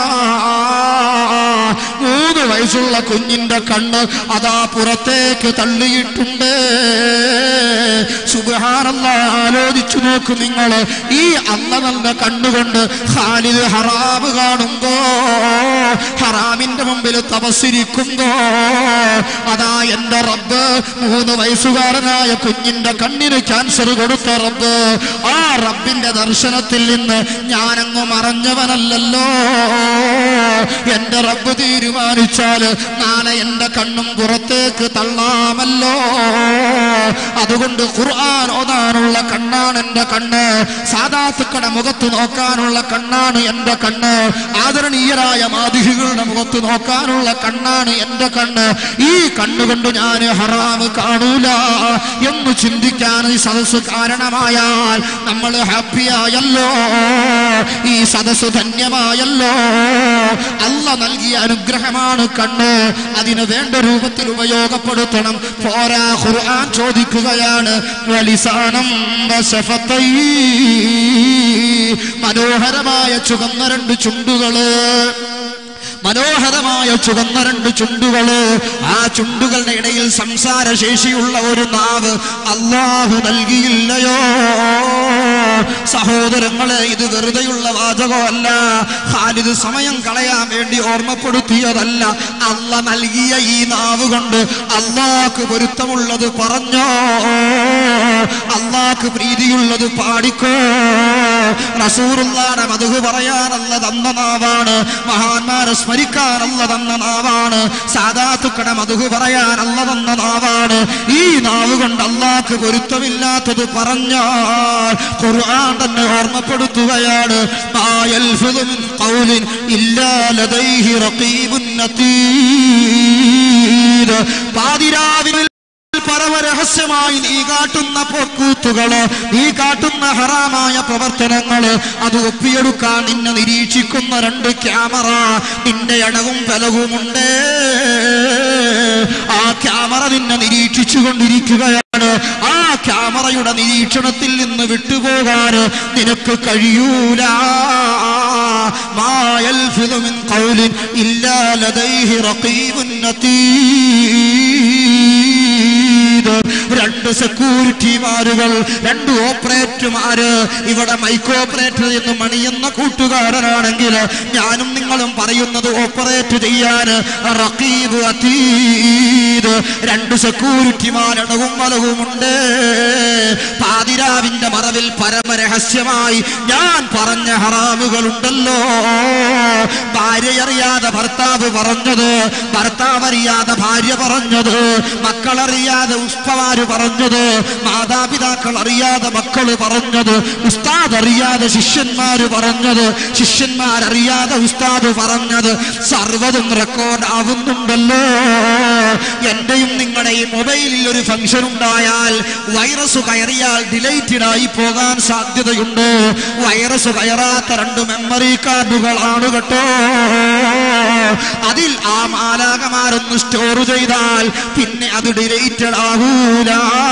മൂന്ന് വയസ്സുള്ള കുഞ്ഞിന്റെ കണ്ണ് അതാ പുറത്തേക്ക് തള്ളിയിട്ടുണ്ട് സുബ സുബഹാനല്ല ആലോചിച്ചു നോക്കൂ നിങ്ങൾ ഈ അല്ല നല്ല കണ്ണുകൊണ്ട് ഖാലിദ് ഹറാബ് കാണുമ്പോ ഹറാമിന്റെ മുമ്പിൽ തപസ്സിരിക്കുമ്പോ അതാ എന്റെ റബ്ബ് മൂന്ന് വയസ്സുകാരനായ കുഞ്ഞിന്റെ കണ്ണിന് ക്യാൻസർ കൊടുത്ത റബ്ബ് ആ റബ്ബിന്റെ ദർശനത്തിൽ നിന്ന് ഞാനങ്ങ് മറഞ്ഞവനല്ലല്ലോ എന്റെ റബ്ബ് തീരുമാനിച്ചാല് നാളെ എന്റെ കണ്ണും പുറത്തേക്ക് തള്ളാമല്ലോ അതുകൊണ്ട് ഖുർആൻ ഓതാനുള്ള കണ്ണാണ് എന്റെ കണ്ണ് സാധാത്തുക്കളുടെ മുഖത്ത് നോക്കാനുള്ള കണ്ണാണ് എന്റെ കണ്ണ് ആദരണീയരായ മാതിഹികളുടെ മുഖത്ത് നോക്കാനുള്ള കണ്ണാണ് എന്റെ കണ്ണ് ഈ കണ്ണുകൊണ്ട് ഞാൻ ഹറാമ് കാണൂല എന്ന് ചിന്തിക്കാൻ ഈ സദസ് കാരണമായാൽ നമ്മൾ ഹാപ്പിയായല്ലോ ഈ സദസ് ധന്യമായല്ലോ അല്ല നൽകിയ അനുഗ്രഹമാണ് കണ്ണ് അതിന് വേണ്ട രൂപത്തിൽ ഉപയോഗപ്പെടുത്തണം പോരാ ഖുർആൻ ചോദിക്കുകയാണ് വലിസാനം വശഫത്തൈ. മനോഹരമായ ചുവന്ന രണ്ട് ചുണ്ടുകള് മനോഹരമായ ചുവന്ന രണ്ട് ചുണ്ടുകള് ആ ചുണ്ടുകളുടെ ഇടയിൽ സംസാര ശേഷിയുള്ള ഒരു നാവ് അള്ളാഹു നൽകിയില്ലയോ സഹോദരങ്ങളെ ഇത് വെറുതെയുള്ള വാചകമല്ല ഖാലിദ് സമയം കളയാൻ വേണ്ടി ഓർമ്മപ്പെടുത്തിയതല്ല അല്ല നൽകിയ ഈ നാവ് കൊണ്ട് അള്ളാഹ്ക്ക് പൊരുത്തമുള്ളത് പറഞ്ഞോ അള്ളാഹ്ക്ക് പ്രീതിയുള്ളത് പാടിക്കോ റസൂറുള്ളാടെ മധു പറയാനല്ല തന്ന നാവാണ് മഹാന്മാരെ സ്മരിക്കാനല്ല തന്ന നാവാണ് സാധാത്തുക്കട മധു പറയാനല്ല തന്ന നാവാണ് ഈ നാവ് കൊണ്ട് അള്ളാഹ്ക്ക് പൊരുത്തമില്ലാത്തത് പറഞ്ഞാൽ ഖുർആൻ തന്നെ ഓർമ്മപ്പെടുത്തുകയാണ് മാ യൽഫിദു മിൻ ഖൗലിൻ ഇല്ലാ ലദൈഹി റഖീബുൻ നതീദ് പാതിരാവിൽ പരമരഹസ്യമായി നീ കാട്ടുന്ന പൊക്കൂത്തുകള് നീ കാട്ടുന്ന ഹറാമായ പ്രവർത്തനങ്ങള് അത് ഒപ്പിയെടുക്കാൻ നിന്നെ നിരീക്ഷിക്കുന്ന രണ്ട് ക്യാമറ നിന്റെ അടവും ബലവുമുണ്ട് ആ ക്യാമറ നിന്നെ നിരീക്ഷിച്ചു കൊണ്ടിരിക്കുകയാണ് ആ ക്യാമറയുടെ നിരീക്ഷണത്തിൽ നിന്ന് വിട്ടുപോകാൻ നിനക്ക് കഴിയൂല മാ യൽഫിദു മിൻ ഖൗലിൻ ഇല്ലാ ലദൈഹി റഖീബുൻ നതീദ് രണ്ട് സെക്യൂരിറ്റിമാരുകൾ രണ്ട് ഓപ്പറേറ്റർമാര് ഇവിടെ മൈക്ക് ഓപ്പറേറ്റർ എന്ന് മണിയുന്ന കൂട്ടുകാരനാണെങ്കിൽ ഞാനും നിങ്ങളും പറയുന്നത് ഓപ്പറേറ്റ് ചെയ്യാൻ റഖീബ് അതീദ് രണ്ട് സെക്യൂരിറ്റിമാരടവും വലവുമുണ്ട് പാതിരാവിന്റെ മറവിൽ പരമരഹസ്യമായി ഞാൻ പറഞ്ഞ ഹറാമുകളുണ്ടല്ലോ ഭാര്യയറിയാതെ ഭർത്താവ് പറഞ്ഞത് ഭർത്താവ് അറിയാതെ ഭാര്യ പറഞ്ഞത് മക്കളറിയാതെ ഉസ്തമാര് പറഞ്ഞത് മാതാപിതാക്കൾ അറിയാതെ മക്കള് പറഞ്ഞത് ഉസ്താദ് അറിയാതെ ശിഷ്യന്മാര് പറഞ്ഞത് ശിഷ്യന്മാരറിയാതെ ഉസ്താദ് പറഞ്ഞത് സർവ്വതും റെക്കോർഡ് ആവുന്നുണ്ടല്ലോ എന്റെയും നിങ്ങളുടെയും മൊബൈലിൽ ഒരു ഫംഗ്ഷൻ ഉണ്ടായാൽ വൈറസ് കയറിയാൽ ഡിലൈറ്റഡ് ആയി പോകാൻ സാധ്യതയുണ്ട് വൈറസ് കയറാത്ത രണ്ട് മെമ്മറി കാർഡുകളാണ് കേട്ടോ അതിൽ ആ മാലാകമാരൊന്ന് സ്റ്റോർ ചെയ്താൽ പിന്നെ അത് ഡിലൈറ്റഡ് ആകൂല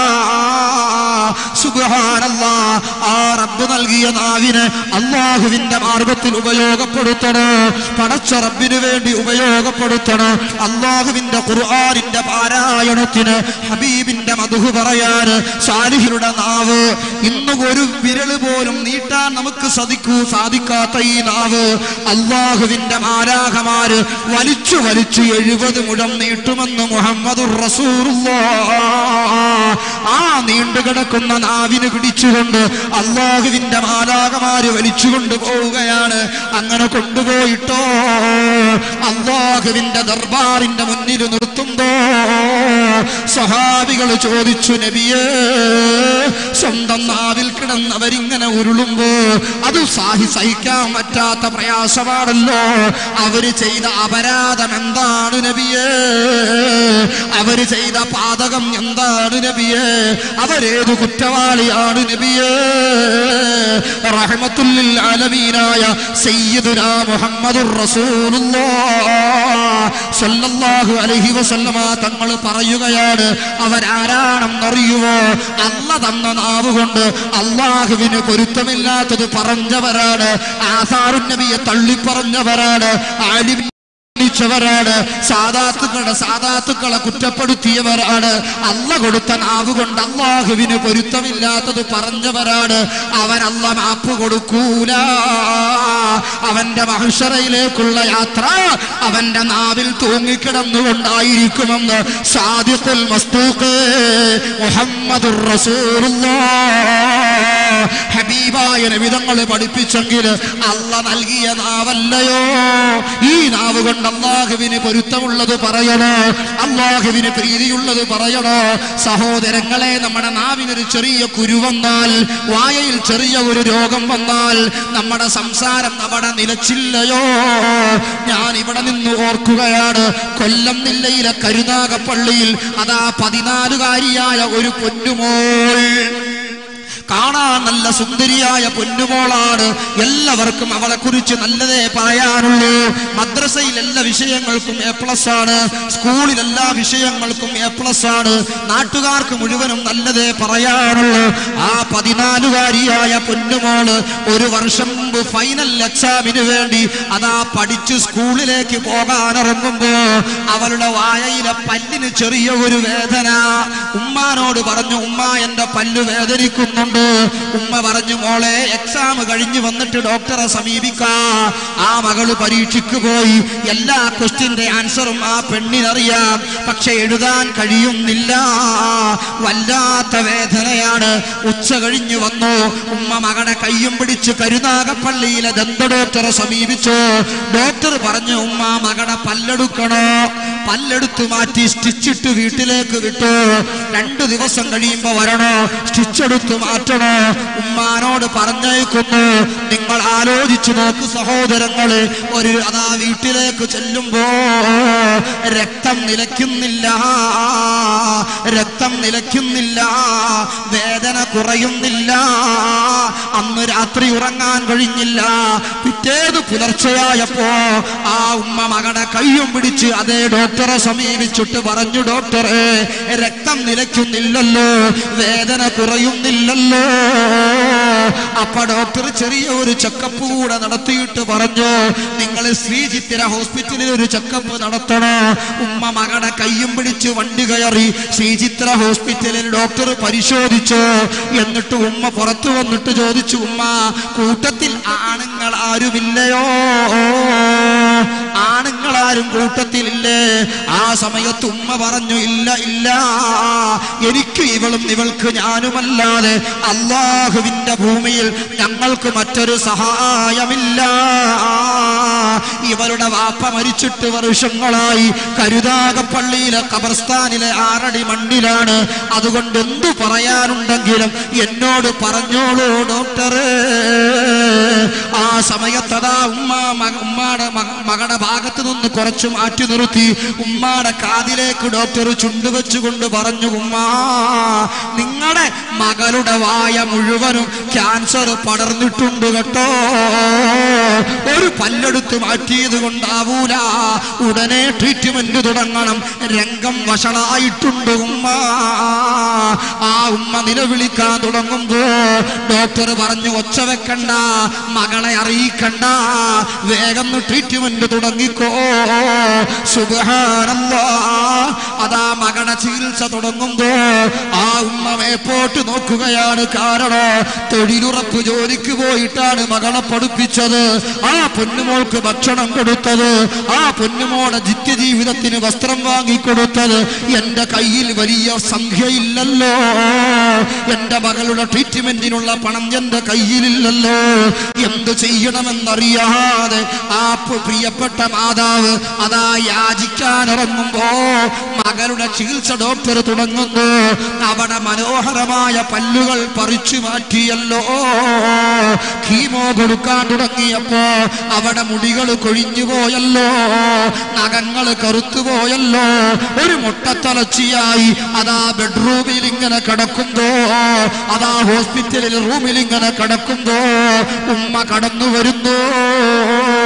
സുബ്ഹാനല്ലാ ആ റബ്ബ് നൽകിയ നാവിന് അള്ളാഹുവിന്റെ മാർഗത്തിൽ ഉപയോഗപ്പെടുത്തണോ പടച്ച റബ്ബിന് വേണ്ടി ഉപയോഗപ്പെടുത്തണോ അള്ളാഹുവിന്റെ ഖുർആനിന്റെ പാരായണത്തിന് ഹബീബിന്റെ മധു പറയാന് സാലിഹിയുടെ നാവ് ഇന്ന് ഒരു വിരല് പോലും നീട്ടാൻ നമുക്ക് സതിക്കൂ സാധിക്കാത്ത ഈ നാവ് അള്ളാഹുവിന്റെ മാരാഹമാര് വലിച്ചു വലിച്ചു എഴുപത് മുഴം നീട്ടുമെന്ന് മുഹമ്മദുർ റസൂറുല്ലാ ആ നീണ്ടുകിടക്കുന്ന നാവിന് പിടിച്ചുകൊണ്ട് അള്ളാഹുവിന്റെ മാലാകമാര് വലിച്ചുകൊണ്ട് പോവുകയാണ് അങ്ങനെ കൊണ്ടുപോയിട്ടോ അള്ളാഹുവിന്റെ ദർബാറിന്റെ മുന്നിൽ നിർത്തുമ്പോ സഹാബികൾ ചോദിച്ചു നബിയേ സ്വന്തം നാവിൽ കിടന്നവരിങ്ങനെ ഉരുളുമ്പോ അത് സാഹി സഹിക്കാൻ പറ്റാത്ത പ്രയാസമാണല്ലോ അവര് ചെയ്ത അപരാധം എന്താണ് നബിയേ അവര് ചെയ്ത പാതകം എന്താണ് നബിയേ അവരേത് കുറ്റവാളിയാണ് നബിയേ റഹ്മത്തുല്ലിൽ ആലമീനായ സയ്യിദുനാ മുഹമ്മദുർ റസൂലുള്ളാഹ് സല്ലല്ലാഹു അലൈഹി വസല്ലമ തങ്ങൾ പറയുകയാണ് അവരാരാണെന്നറിയുമോ അല്ല തന്ന നാവ് കൊണ്ട് അള്ളാഹുവിന് പൊരുത്തമില്ലാത്തത് പറഞ്ഞവരാണ് ആസാറുൻ നബിയെ തള്ളിപ്പറഞ്ഞവരാണ് ആലിമി പഠിപ്പിച്ചവരാണ് സാധാത്തുക്കളുടെ സാധാത്തുക്കളെ കുറ്റപ്പെടുത്തിയവരാണ് അല്ല കൊടുത്ത നാവ് കൊണ്ട് അള്ളാഹുവിന് പൊരുത്തമില്ലാത്തത് പറഞ്ഞവരാണ് അവൻ അല്ല മാപ്പ് കൊടുക്കൂല അവന്റെ മഹുഷറയിലേക്കുള്ള യാത്ര അവന്റെ നാവിൽ തൂങ്ങിക്കിടന്നുകൊണ്ടായിരിക്കുമെന്ന് സാദിഖുൽ മസ്തൂഖ് മുഹമ്മദുർ റസൂലുള്ളാഹ് ഹബീബായ നബിതങ്ങൾ പഠിപ്പിച്ചെങ്കിൽ അല്ല നൽകിയ നാവല്ലയോ ഈ നാവ് കൊണ്ട് അള്ളാഹുവിന് പൊരുത്തമുള്ളത് പറയണോ അള്ളാഹുവിന് പ്രീതിയുള്ളത് പറയണോ സഹോദരങ്ങളെ നമ്മുടെ നാവിനൊരു ചെറിയ കുരു വന്നാൽ വായയിൽ ചെറിയ ഒരു രോഗം വന്നാൽ നമ്മുടെ സംസാരം അവിടെ നിലച്ചില്ലയോ ഞാൻ ഇവിടെ നിന്ന് ഓർക്കുകയാണ് കൊല്ലം ജില്ലയിലെ കരുനാഗപ്പള്ളിയിൽ അതാ പതിനാലുകാരിയായ ഒരു പൊന്നുമോൾ കാണാൻ നല്ല സുന്ദരിയായ പൊന്നുമോളാണ് എല്ലാവർക്കും അവളെ കുറിച്ച് നല്ലതേ പറയാനുള്ളൂ മദ്രസയിൽ എല്ലാ വിഷയങ്ങൾക്കും എ പ്ലസ് ആണ് സ്കൂളിൽ എല്ലാ വിഷയങ്ങൾക്കും എ പ്ലസ് ആണ് നാട്ടുകാർക്ക് മുഴുവനും നല്ലതേ പറയാനുള്ളൂ ആ പതിനാലുകാരിയായ പൊന്നുമോള് ഒരു വർഷം മുമ്പ് ഫൈനൽ എക്സാമിന് വേണ്ടി അതാ പഠിച്ച് സ്കൂളിലേക്ക് പോകാനിറങ്ങുമ്പോ അവളുടെ വായയിലെ പല്ലിന് ചെറിയ ഒരു വേദന ഉമ്മാനോട് പറഞ്ഞു ഉമ്മ എന്റെ പല്ല് വേദനിക്കുന്നുണ്ട് ഉമ്മ പറഞ്ഞു മോളെ എക്സാം കഴിഞ്ഞു വന്നിട്ട് ഡോക്ടറെ സമീപിക്കാ ആ മകള് പരീക്ഷയ്ക്ക് പോയി എല്ലാ ക്വസ്റ്റ്യന്റെ ആൻസറും ആ പെണ്ണിനറിയാം പക്ഷെ എഴുതാൻ കഴിയുന്നില്ല വല്ലാത്ത വേദനയാണ് ഉച്ച കഴിഞ്ഞു വന്നു ഉമ്മ മകനെ കയ്യും പിടിച്ച് കരുനാഗപ്പള്ളിയിലെ ദന്ത ഡോക്ടറെ സമീപിച്ചു ഡോക്ടർ പറഞ്ഞു ഉമ്മ മകനെ പല്ലെടുക്കണോ പല്ലെടുത്ത് മാറ്റി സ്റ്റിച്ചിട്ട് വീട്ടിലേക്ക് വിട്ടു രണ്ടു ദിവസം കഴിയുമ്പോ വരണോ സ്റ്റിച്ച് എടുത്ത് മാറ്റണോ ഉമ്മാനോട് പറഞ്ഞേക്കുന്നു നിങ്ങൾ ആലോചിച്ചു നോക്ക് സഹോദരങ്ങള് ഒരു അതാ വീട്ടിലേക്ക് ചെല്ലുമ്പോ രക്തം നിലയ്ക്കുന്നില്ല രക്തം നിലയ്ക്കുന്നില്ല വേദന കുറയുന്നില്ല അന്ന് രാത്രി ഉറങ്ങാൻ കഴിഞ്ഞില്ല പിറ്റേത് പുലർച്ചെയായപ്പോ ആ ഉമ്മ മകടെ കയ്യും പിടിച്ച് അതേ ഡോക്ടറെ സമീപിച്ചിട്ട് പറഞ്ഞു ഡോക്ടറെ രക്തം നിലയ്ക്കുന്നില്ലല്ലോ വേദന കുറയുന്നില്ലല്ലോ അപ്പൊ ഡോക്ടർ ചെറിയ ഒരു ചെക്കപ്പ് കൂടെ നടത്തിയിട്ട് പറഞ്ഞു നിങ്ങൾ ശ്രീചിത്തിര ഹോസ്പിറ്റലിൽ ഒരു ചെക്കപ്പ് നടത്തണോ ഉമ്മ മകടെ കയ്യും പിടിച്ച് വണ്ടി കയറി ശ്രീചിത്ര ഹോസ്പിറ്റലിൽ ഡോക്ടർ പരിശോധിച്ചു എന്നിട്ട് ഉമ്മ പുറത്തു വന്നിട്ട് ചോദിച്ചു ഉമ്മ കൂട്ടത്തിൽ ആണുങ്ങൾ ആരുമില്ലയോ ആണുങ്ങളാരും കൂട്ടത്തിലില്ലേ ആ സമയത്ത് ഉമ്മ പറഞ്ഞു ഇല്ല ഇല്ല എനിക്ക് ഇവളും ഇവൾക്ക് ഞാനുമല്ലാതെ അള്ളാഹുവിന്റെ ഭൂമിയിൽ ഞങ്ങൾക്ക് മറ്റൊരു സഹായമില്ല ഇവരുടെ വാപ്പ മരിച്ചിട്ട് വർഷങ്ങളായി കരുതാകപ്പള്ളിയിലെ ഖബർസ്ഥാനിലെ ആറടി മണ്ണിലാണ് അതുകൊണ്ട് എന്തു പറയാനുണ്ടെങ്കിലും എന്നോട് പറഞ്ഞോളൂ ഡോക്ടറെ ആ സമയത്തതാ ഉമ്മ മക- ഉമ്മാടെ മക- മകളുടെ ഭാഗത്ത് നിന്ന് കുറച്ച് മാറ്റി നിർത്തി ഉമ്മാടെ കാതിലേക്ക് ഡോക്ടർ ചുണ്ടുവെച്ചുകൊണ്ട് പറഞ്ഞു ഉമ്മ നിങ്ങളുടെ മകളുടെ വായ മുഴുവനും ക്യാൻസർ പടർന്നിട്ടുണ്ട് കേട്ടോ ഒരു പല്ലെടുത്ത് മാറ്റിയത് കൊണ്ടാവൂല ഉടനെ ട്രീറ്റ്മെന്റ് തുടങ്ങണം രംഗം വഷളായിട്ടുണ്ട് ഉമ്മ ആ ഉമ്മ നിലവിളിക്കാൻ തുടങ്ങുമ്പോ ഡോക്ടർ പറഞ്ഞു ഒച്ച വെക്കണ്ട മകളെ അറിയിക്കണ്ട വേഗം ട്രീറ്റ്മെന്റ് തുടങ്ങിക്കോ സുബഹാനല്ലാ അതാ മകളുടെ ചികിത്സ തുടങ്ങുമ്പോ ആ ഉമ്മ മേപ്പോട്ട് നോക്കുകയാണ് കാരണം തൊഴിലുറപ്പ് ജോലിക്ക് പോയിട്ടാണ് മകളെ പഠിപ്പിച്ചത് ആ പൊന്നുമോൾക്ക് ഭക്ഷണം കൊടുത്തത് ആ പൊന്നുമോടെ നിത്യജീവിതത്തിന് വസ്ത്രം വാങ്ങിക്കൊടുത്തത് എന്റെ കയ്യിൽ വലിയ സംഖ്യയില്ലല്ലോ എന്റെ മകളുടെ ട്രീറ്റ്മെന്റിനുള്ള പണം എന്റെ കയ്യിലില്ലല്ലോ എന്ത് ചെയ്യണമെന്നറിയാതെ ആ പ് പ്രിയപ്പെട്ട മാതാവ് അതാ യാചിക്കാൻ ഇറങ്ങുമ്പോ മകളുടെ ചികിത്സ ഡോക്ടർ തുടങ്ങുന്നു അവിടെ മനോഹരമായ പല്ലുകൾ പറിച്ചു മാറ്റിയല്ലോ കീമോ കൊടുക്കാൻ തുടങ്ങിയപ്പോ അവിടെ മുടികൾ കൊഴിഞ്ഞു പോയല്ലോ നഖങ്ങൾ കറുത്തുപോയല്ലോ ഒരു മുട്ടത്തലച്ചിയായി അതാ ബെഡ്റൂമിൽ ഇങ്ങനെ കിടക്കുമ്പോ അതാ ഹോസ്പിറ്റലിൽ റൂമിൽ ഇങ്ങനെ കിടക്കുമ്പോ ഉമ്മ കടന്നു വരുന്നു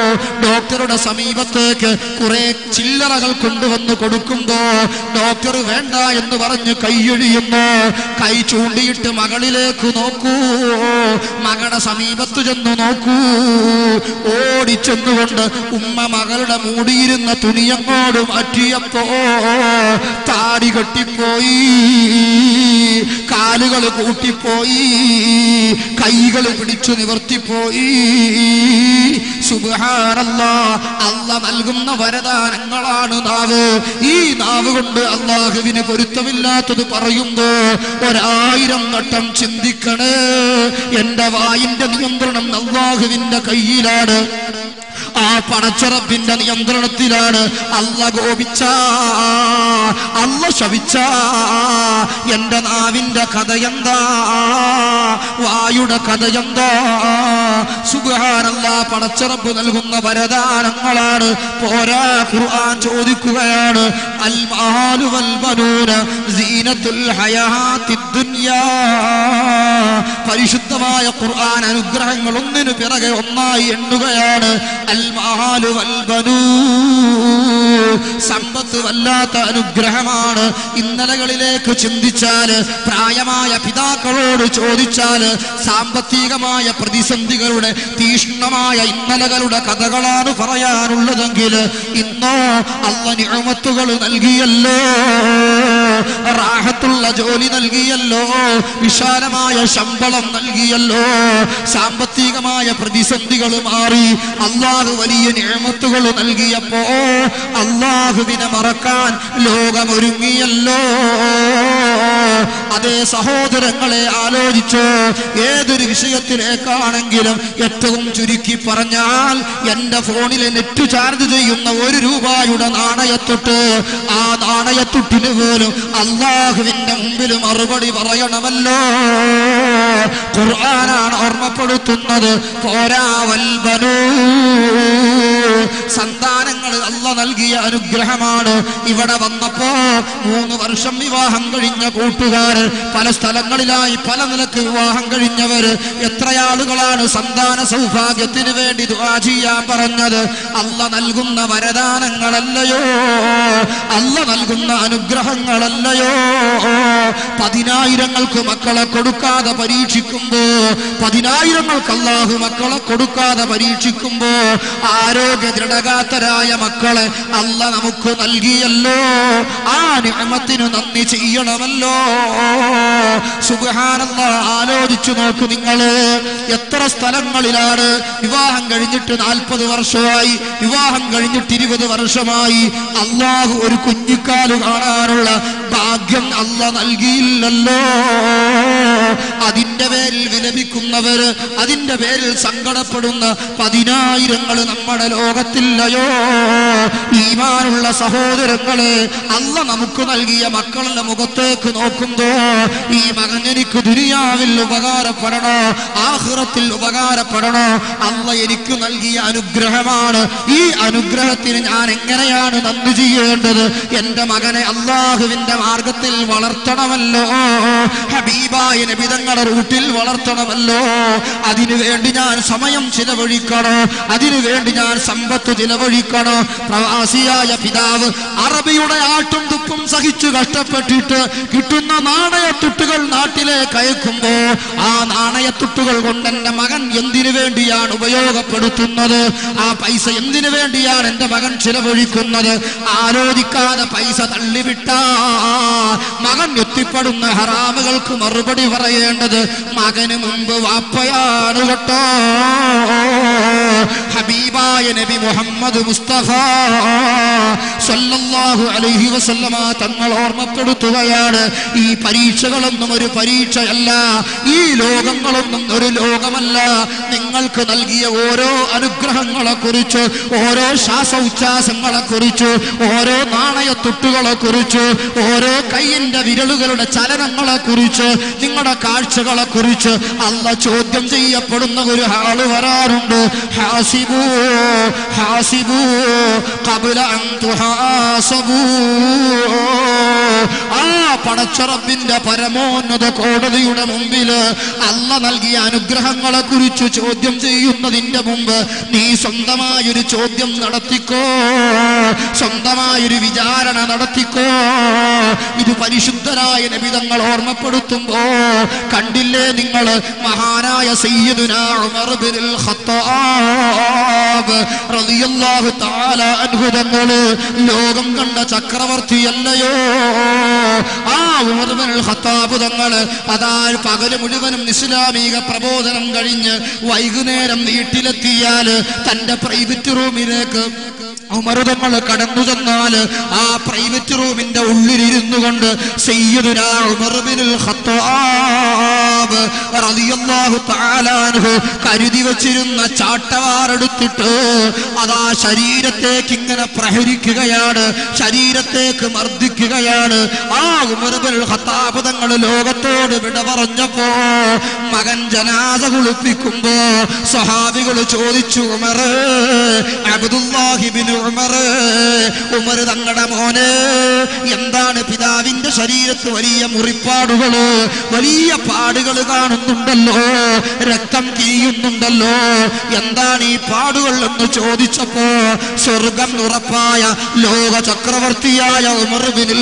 ഡോക്ടറുടെ സമീപത്തേക്ക് കുറെ ചില്ലറകൾ കൊണ്ടുവന്ന് കൊടുക്കുമ്പോ ഡോക്ടർ വേണ്ട എന്ന് പറഞ്ഞ് കൈയൊഴിയുന്നു കൈ ചൂണ്ടിയിട്ട് മകളിലേക്ക് നോക്കൂ മകളുടെ സമീപത്ത് ചെന്ന് നോക്കൂ ഓടിച്ചെന്നുകൊണ്ട് ഉമ്മ മകളുടെ മൂടിയിരുന്ന തുണിയങ്ങോട് മാറ്റിയപ്പോ താടി കെട്ടിപ്പോയി കാലുകൾ കൂട്ടിപ്പോയി കൈകൾ പിടിച്ചു നിവർത്തിപ്പോയി സുബാനല്ല അല്ല നൽകുന്ന വരദാനങ്ങളാണ് നാവ് ഈ നാവ് കൊണ്ട് അള്ളാഹുവിന് പൊരുത്തമില്ലാത്തത് പറയുമ്പോ ഒരായിരം വട്ടം ചിന്തിക്കണേ എന്റെ വായിന്റെ നിയന്ത്രണം അള്ളാഹുവിന്റെ കയ്യിലാണ് ആ പടച്ചറപ്പിന്റെ നിയന്ത്രണത്തിലാണ് അല്ല കോപിച്ച അല്ല ശവിച്ച എന്റെ നാവിന്റെ കഥയെന്താ വായുടെ കഥയെന്താ സുഖാനല്ല പടച്ചറപ്പ് നൽകുന്ന വരദാനങ്ങളാണ് പോരാ ഖുർആൻ ചോദിക്കുകയാണ് അൽ മാലു വൽ ബനൂന സീനത്തുൽ ഹയാത്തിദ് ദുനിയാ പരിശുദ്ധമായ ഖുർആൻ അനുഗ്രഹങ്ങൾ ഒന്നിനു പിറകെ ഒന്നായി എണ്ണുകയാണ് അൽ മാലു വൽ ബനൂ സമ്പത്ത് വല്ലാത്ത അനുഗ്രഹമാണ് ഇന്നലകളിലേക്ക് ചിന്തിച്ചാൽ പ്രായമായ പിതാക്കളോട് ചോദിച്ചാൽ സാമ്പത്തികമായ പ്രതിസന്ധികളുടെ തീഷ്ണമായ ഇന്നലകളുടെ കഥകളാണ് പറയാനുള്ളതെങ്കിൽ ഇന്നോ അല്ല നിഴമത്തുകൾ നൽകിയല്ലോ റാഹത്തുള്ള ജോലി നൽകിയല്ലോ വിശാലമായ ശമ്പളം നൽകിയല്ലോ സാമ്പത്തികമായ പ്രതിസന്ധികൾ മാറി അള്ളാഹു വലിയ നിഴമത്തുകൾ നൽകിയപ്പോ അള്ളാഹുവിനെ മറക്കാൻ ലോകമൊരുങ്ങിയല്ലോ അതേ സഹോദരങ്ങളെ ആലോചിച്ച് ഏതൊരു വിഷയത്തിലേക്കാണെങ്കിലും ഏറ്റവും ചുരുക്കി പറഞ്ഞാൽ എന്റെ ഫോണിൽ നെറ്റ് ചാർജ് ചെയ്യുന്ന ഒരു രൂപയുടെ നാണയത്തൊട്ട് ആ നാണയത്തൊട്ടിന് പോലും അള്ളാഹുവിന്റെ മുമ്പിൽ മറുപടി പറയണമല്ലോ ഖുർആനാണ് ഓർമ്മപ്പെടുത്തുന്നത് പോരാവൽബനൂ സന്താനങ്ങൾ അല്ല നൽകിയ അനുഗ്രഹമാണ് ഇവിടെ വന്നപ്പോ മൂന്ന് വർഷം വിവാഹം കഴിഞ്ഞ കൂട്ടുകാർ പല സ്ഥലങ്ങളിലായി പല നിലക്ക് വിവാഹം കഴിഞ്ഞവര് എത്രയാളുകളാണ് സന്താന സൗഭാഗ്യത്തിന് വേണ്ടി ദുആ ചെയ്യാൻ പറഞ്ഞത് അല്ല നൽകുന്ന വരദാനങ്ങളല്ലയോ അല്ല നൽകുന്ന അനുഗ്രഹങ്ങളല്ലയോ പതിനായിരങ്ങൾക്ക് മക്കളെ കൊടുക്കാതെ പരീക്ഷിക്കുമ്പോ പതിനായിരങ്ങൾക്ക് അള്ളാഹു മക്കളെ കൊടുക്കാതെ പരീക്ഷിക്കുമ്പോ ആരോഗ്യ ദൃഢഗാത്തരായ മക്കളെ അല്ല നമുക്ക് നൽകിയല്ലോ ആ നിയമത്തിന് നന്ദി ചെയ്യണമല്ലോ സുബാനല്ല ആലോചിച്ചു നോക്കു നിങ്ങള് എത്ര സ്ഥലങ്ങളിലാണ് വിവാഹം കഴിഞ്ഞിട്ട് നാൽപ്പത് വർഷമായി വിവാഹം കഴിഞ്ഞിട്ട് ഇരുപത് വർഷമായി അള്ളാഹു ഒരു കുഞ്ഞിക്കാല് കാണാനുള്ള ഭാഗ്യം അല്ല നൽകിയില്ലല്ലോ അതിന്റെ പേരിൽ വിലപിക്കുന്നവര് അതിന്റെ പേരിൽ സങ്കടപ്പെടുന്ന പതിനായിരങ്ങൾ നമ്മുടെ ലോകത്തില്ലയോ ഈമാനുള്ള സഹോദരങ്ങളെ അല്ല നമുക്ക് നൽകിയ മക്കളുടെ മുഖത്തേക്ക് നോക്കുമ്പോ ഈ മകൻ എനിക്ക് ദുനിയാവിൽ ഉപകാരപ്പെടണോ ആഹ്റത്തിൽ ഉപകാരപ്പെടണോ അല്ല എനിക്ക് നൽകിയ അനുഗ്രഹമാണ് ഈ അനുഗ്രഹത്തിന് ഞാൻ എങ്ങനെയാണ് നന്ദി ചെയ്യേണ്ടത് എന്റെ മകനെ അള്ളാഹുവിന്റെ മാർഗത്തിൽ വളർത്തണമല്ലോ ഹബീബായ നബിതങ്ങളുടെ റൂട്ടിൽ വളർത്തണമല്ലോ അതിനു വേണ്ടി ഞാൻ സമയം ചിലവഴിക്കണോ അതിനു വേണ്ടി ഞാൻ സമ്പത്ത് ചിലവഴിക്കണോ പ്രവാസിയായ പിതാവ് അറബിയുടെ ആട്ടും തുപ്പും സഹിച്ചു കഷ്ടപ്പെട്ടിട്ട് കിട്ടുന്ന നാണയത്തുട്ടുകൾ നാട്ടിലേക്ക് അയക്കുമ്പോ ആ നാണയത്തുട്ടുകൾ കൊണ്ട് എന്റെ മകൻ എന്തിനു വേണ്ടിയാണ് ഉപയോഗപ്പെടുത്തുന്നത് ആ പൈസ എന്തിനു വേണ്ടിയാണ് എന്റെ മകൻ ചിലവഴിക്കുന്നത് ആലോചിക്കാതെ പൈസ തള്ളിവിട്ട മകൻ എത്തിപ്പെടുന്ന ഹറാമുകൾക്ക് മറുപടി പറയേണ്ടത് മകന് മുമ്പ് വാപ്പയാണ് കേട്ടോ ഹബീബായ നബി മുഹമ്മദ് മുസ്തഫ സല്ലല്ലാഹു അലൈഹി വസല്ലമ തങ്ങൾ ഓർമ്മപ്പെടുത്തുകയാണ് ഈ പരീക്ഷകളൊന്നും ഒരു പരീക്ഷയല്ല ഈ ലോകങ്ങളൊന്നും ഒരു ലോകമല്ല നിങ്ങൾക്ക് നൽകിയ ഓരോ അനുഗ്രഹങ്ങളെ കുറിച്ച് ഓരോ ശ്വാസോച്ഛ്വാസങ്ങളെ കുറിച്ച് ഓരോ നാണയത്തുട്ടുകളെ കുറിച്ച് ഓരോ കയ്യിന്റെ വിരലുകളുടെ ചലനങ്ങളെ കുറിച്ച് നിങ്ങളുടെ കാഴ്ചകളെ കുറിച്ച് അല്ല ചോദ്യം ചെയ്യപ്പെടുന്ന ഒരു ആള് വരാറുണ്ട് ഹാസിബൂ ഹാസിബൂ ഖബ്ല അൻ തുഹാസബൂ ആ പടച്ചറബിന്റെ പരമോന്നത കോടതിയുടെ മുമ്പില് അല്ല നൽകിയ അനുഗ്രഹങ്ങളെ കുറിച്ച് ചോദ്യം ചെയ്യുന്നതിന്റെ മുമ്പ് നീ സ്വന്തമായൊരു ചോദ്യം നടത്തിക്കോ സ്വന്തമായൊരു വിചാരണ നടത്തിക്കോ ഇത് പരിശുദ്ധരായ നിമിതങ്ങൾ ഓർമ്മപ്പെടുത്തുമ്പോ കണ്ടില്ലേ നിങ്ങൾ മഹാനായ സയ്യിദുന ഉമർ ബിനുൽ ഖത്താബ് റളിയല്ലാഹു തആല അൻഹു തങ്ങള് ലോകം കണ്ട ചക്രവർത്തിയല്ലയോ ആ ഉമർ ബിനുൽ ഖത്താബ് തങ്ങള് അതാ പകല് മുഴുവനും ഇസ്ലാമിക പ്രബോധനം കഴിഞ്ഞ് വൈകുന്നേരം വീട്ടിലെത്തിയാൽ തന്റെ പ്രൈവറ്റ് റൂമിലേക്ക് ഉമറുതങ്ങൾ കടന്നു ചെന്നാല് ആ പ്രൈവറ്റ് റൂമിന്റെ ഉള്ളിലിരുന്നു കൊണ്ട് സയ്യിദുനാ ഉമർ ബിനുൽ ഖത്താബ് റളിയല്ലാഹു തആല അൻഹു കരുതി വച്ചിരുന്ന ചാട്ടവാറെടുത്തിട്ട് അതാ ശരീരത്തേക്ക് ഇങ്ങനെ പ്രഹരിക്കുകയാണ് ശരീരത്തേക്ക് മർദ്ദിക്കുകയാണ് ആ ഉമർ ബിനുൽ ഖത്താബ് തങ്ങൾ ലോകത്തോട് വിട പറഞ്ഞപ്പോ മകൻ ജനാസ കുളിപ്പിക്കുമ്പോ സ്വഹാബികൾ ചോദിച്ചു ഉമർ അബ്ദുല്ലാഹിബിൻ ഉമർ ഉമർ തങ്ങളുടെ മോന് എന്താണ് പിതാവിന്റെ ശരീരത്ത് വലിയ മുറിപ്പാടുകള് വലിയ പാടുകൾ കാണുന്നുണ്ടല്ലോ രക്തം കിരിയുന്നുണ്ടല്ലോ എന്താണ് ഈ പാടുകൾ എന്ന് ചോദിച്ചപ്പോ സ്വർഗം ഉറപ്പായ ലോക ചക്രവർത്തിയായ ഉമർ ബിനുൽ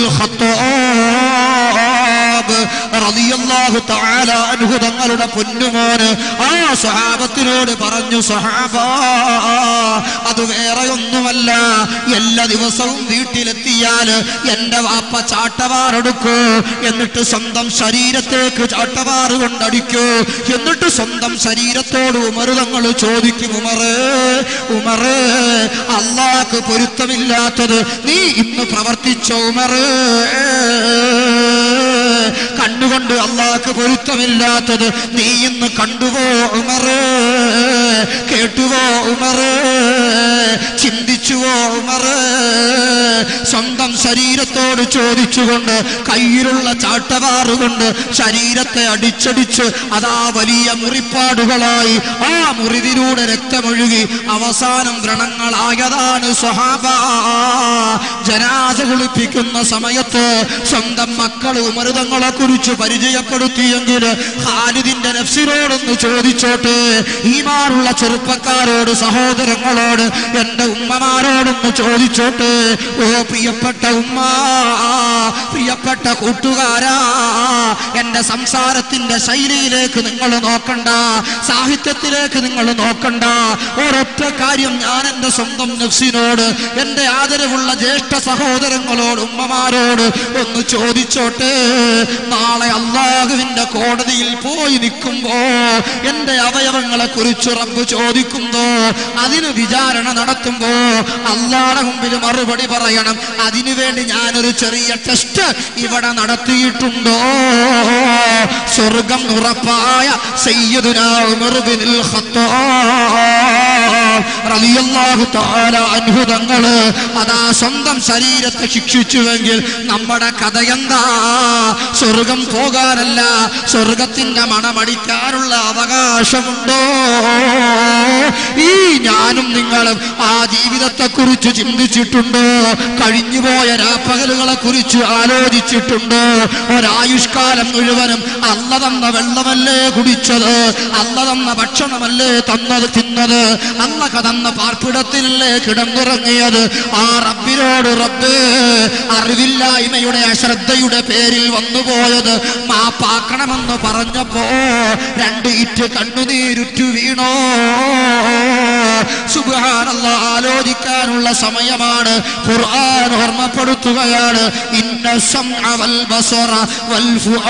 ഖത്താബ് റളിയല്ലാഹു തആല അൻഹു തങ്ങളുടെ പൊന്നുമോന് ആ സ്വഹാബത്തിനോട് പറഞ്ഞു സ്വഹാബ അത് വേറെ ഒന്നുമല്ല എല്ലാ ദിവസവും വീട്ടിലെത്തിയാൽ എന്റെ വാപ്പ ചാട്ടവാറെടുക്കൂ എന്നിട്ട് സ്വന്തം ശരീരത്തേക്ക് ചാട്ടവാറ് കൊണ്ടടിക്കൂ എന്നിട്ട് സ്വന്തം ശരീരത്തോട് ഉമറുതങ്ങൾ ചോദിക്കും ഉമറ് ഉമറ് അള്ളാഹ് പൊരുത്തമില്ലാത്തത് നീ ഇന്ന് പ്രവർത്തിച്ച ഉമറ് കണ്ണുകൊണ്ട് അള്ളാഹ്ക്ക് പൊരുത്തമില്ലാത്തത് നീ ഇന്ന് കണ്ടുവോ ഉമറ് കേട്ടുവോ ഉമറ് ചിന്തിച്ചുവോ ഉമറ് സ്വന്തം ശരീരത്തോട് ചോദിച്ചുകൊണ്ട് കയ്യിലുള്ള ചാട്ടവാറുകൊണ്ട് ശരീരത്തെ അടിച്ചടിച്ച് അതാ വലിയ മുറിപ്പാടുകളായി ആ മുറിവിലൂടെ രക്തമൊഴുകി അവസാനം വ്രണങ്ങളായതാണ് സ്വഹാബ ജനാസ കുളിപ്പിക്കുന്ന സമയത്ത് സ്വന്തം മക്കൾ ഉമരുതങ്ങളെ കുറിച്ച് പരിചയപ്പെടുത്തിയെങ്കിൽ ഖാലിദിന്റെ നഫ്സിനോടൊന്ന് ചോദിച്ചോട്ടെ ഈമാറുള്ള ചെറുപ്പക്കാരോട് സഹോദരങ്ങളോട് എന്റെ ഉമ്മമാരോടൊന്ന് ചോദിച്ചോട്ടെ ഓ പ്രിയപ്പെട്ട ഉമ്മ പ്രിയപ്പെട്ട കൂട്ടുകാരാ എന്റെ സംസാരത്തിന്റെ ശൈലിയിലേക്ക് നിങ്ങൾ നോക്കണ്ട സാഹിത്യത്തിലേക്ക് നിങ്ങൾ നോക്കണ്ട ഒരൊറ്റ കാര്യം ഞാൻ എന്റെ സ്വന്തം നഫ്സിനോട് എന്റെ ആദരവുള്ള ജ്യേഷ്ഠ സഹോദരങ്ങളോട് ഉമ്മമാരോട് ഒന്ന് ചോദിച്ചോട്ടെ നാളെ അള്ളാഹുവിന്റെ കോടതിയിൽ പോയി നിൽക്കുമ്പോ എന്റെ അവയവങ്ങളെ കുറിച്ച് റബ്ബ് ചോദിക്കുമ്പോ അതിന് വിചാരണ നടത്തുമ്പോ അള്ളാടെ മുമ്പിൽ മറുപടി പറയണം അതിനു വേണ്ടി ഞാനൊരു ചെറിയ ടെസ്റ്റ് ഇവിടെ നടത്തിയിട്ടുണ്ടോ സ്വർഗം ഉറപ്പായ സയ്യിദുനാ ഉമർ ബിനുൽ ഖത്താബ് റളിയല്ലാഹു തആല അൻഹു തങ്ങള് അതാ സ്വന്തം ശരീരത്തെ ശിക്ഷിച്ചുവെങ്കിൽ നമ്മുടെ കഥ എന്താ സ്വർഗം പോകാനല്ല സ്വർഗത്തിന്റെ മണമടിക്കാനുള്ള അവകാശമുണ്ടോ ഈ ഞാനും നിങ്ങളും ആ ജീവിതത്തെ കുറിച്ച് ചിന്തിച്ചിട്ടുണ്ടോ കഴിഞ്ഞുപോയ രാപ്പകലുകളെ കുറിച്ച് ആലോചിച്ചിട്ടുണ്ടോ ഒരായുഷ്കാലം മുഴുവനും അല്ല തന്ന വെള്ളമല്ലേ കുടിച്ചത് അല്ല തന്ന ഭക്ഷണമല്ലേ തന്നത് തിന്നത് അന്നൊക്കെ തന്ന പാർപ്പിടത്തിലല്ലേ കിടന്നുറങ്ങിയത് ആ റബ്ബിനോട് റബ്ബ് അറിവില്ലായ്മയുടെ അശ്രദ്ധയുടെ പേരിൽ വന്നുപോയത് മാപ്പാക്കണമെന്ന് പറഞ്ഞപ്പോ രണ്ട് ഇറ്റ് കണ്ണുനീരുറ്റു വീണോ സുബ്ഹാനല്ലാ ആലോചിക്കാനുള്ള സമയമാണ് ഖുർആൻ ഓർമ്മപ്പെടുത്തുകയാണ് ഇന്ന സംഅ വൽ ബസറ വൽ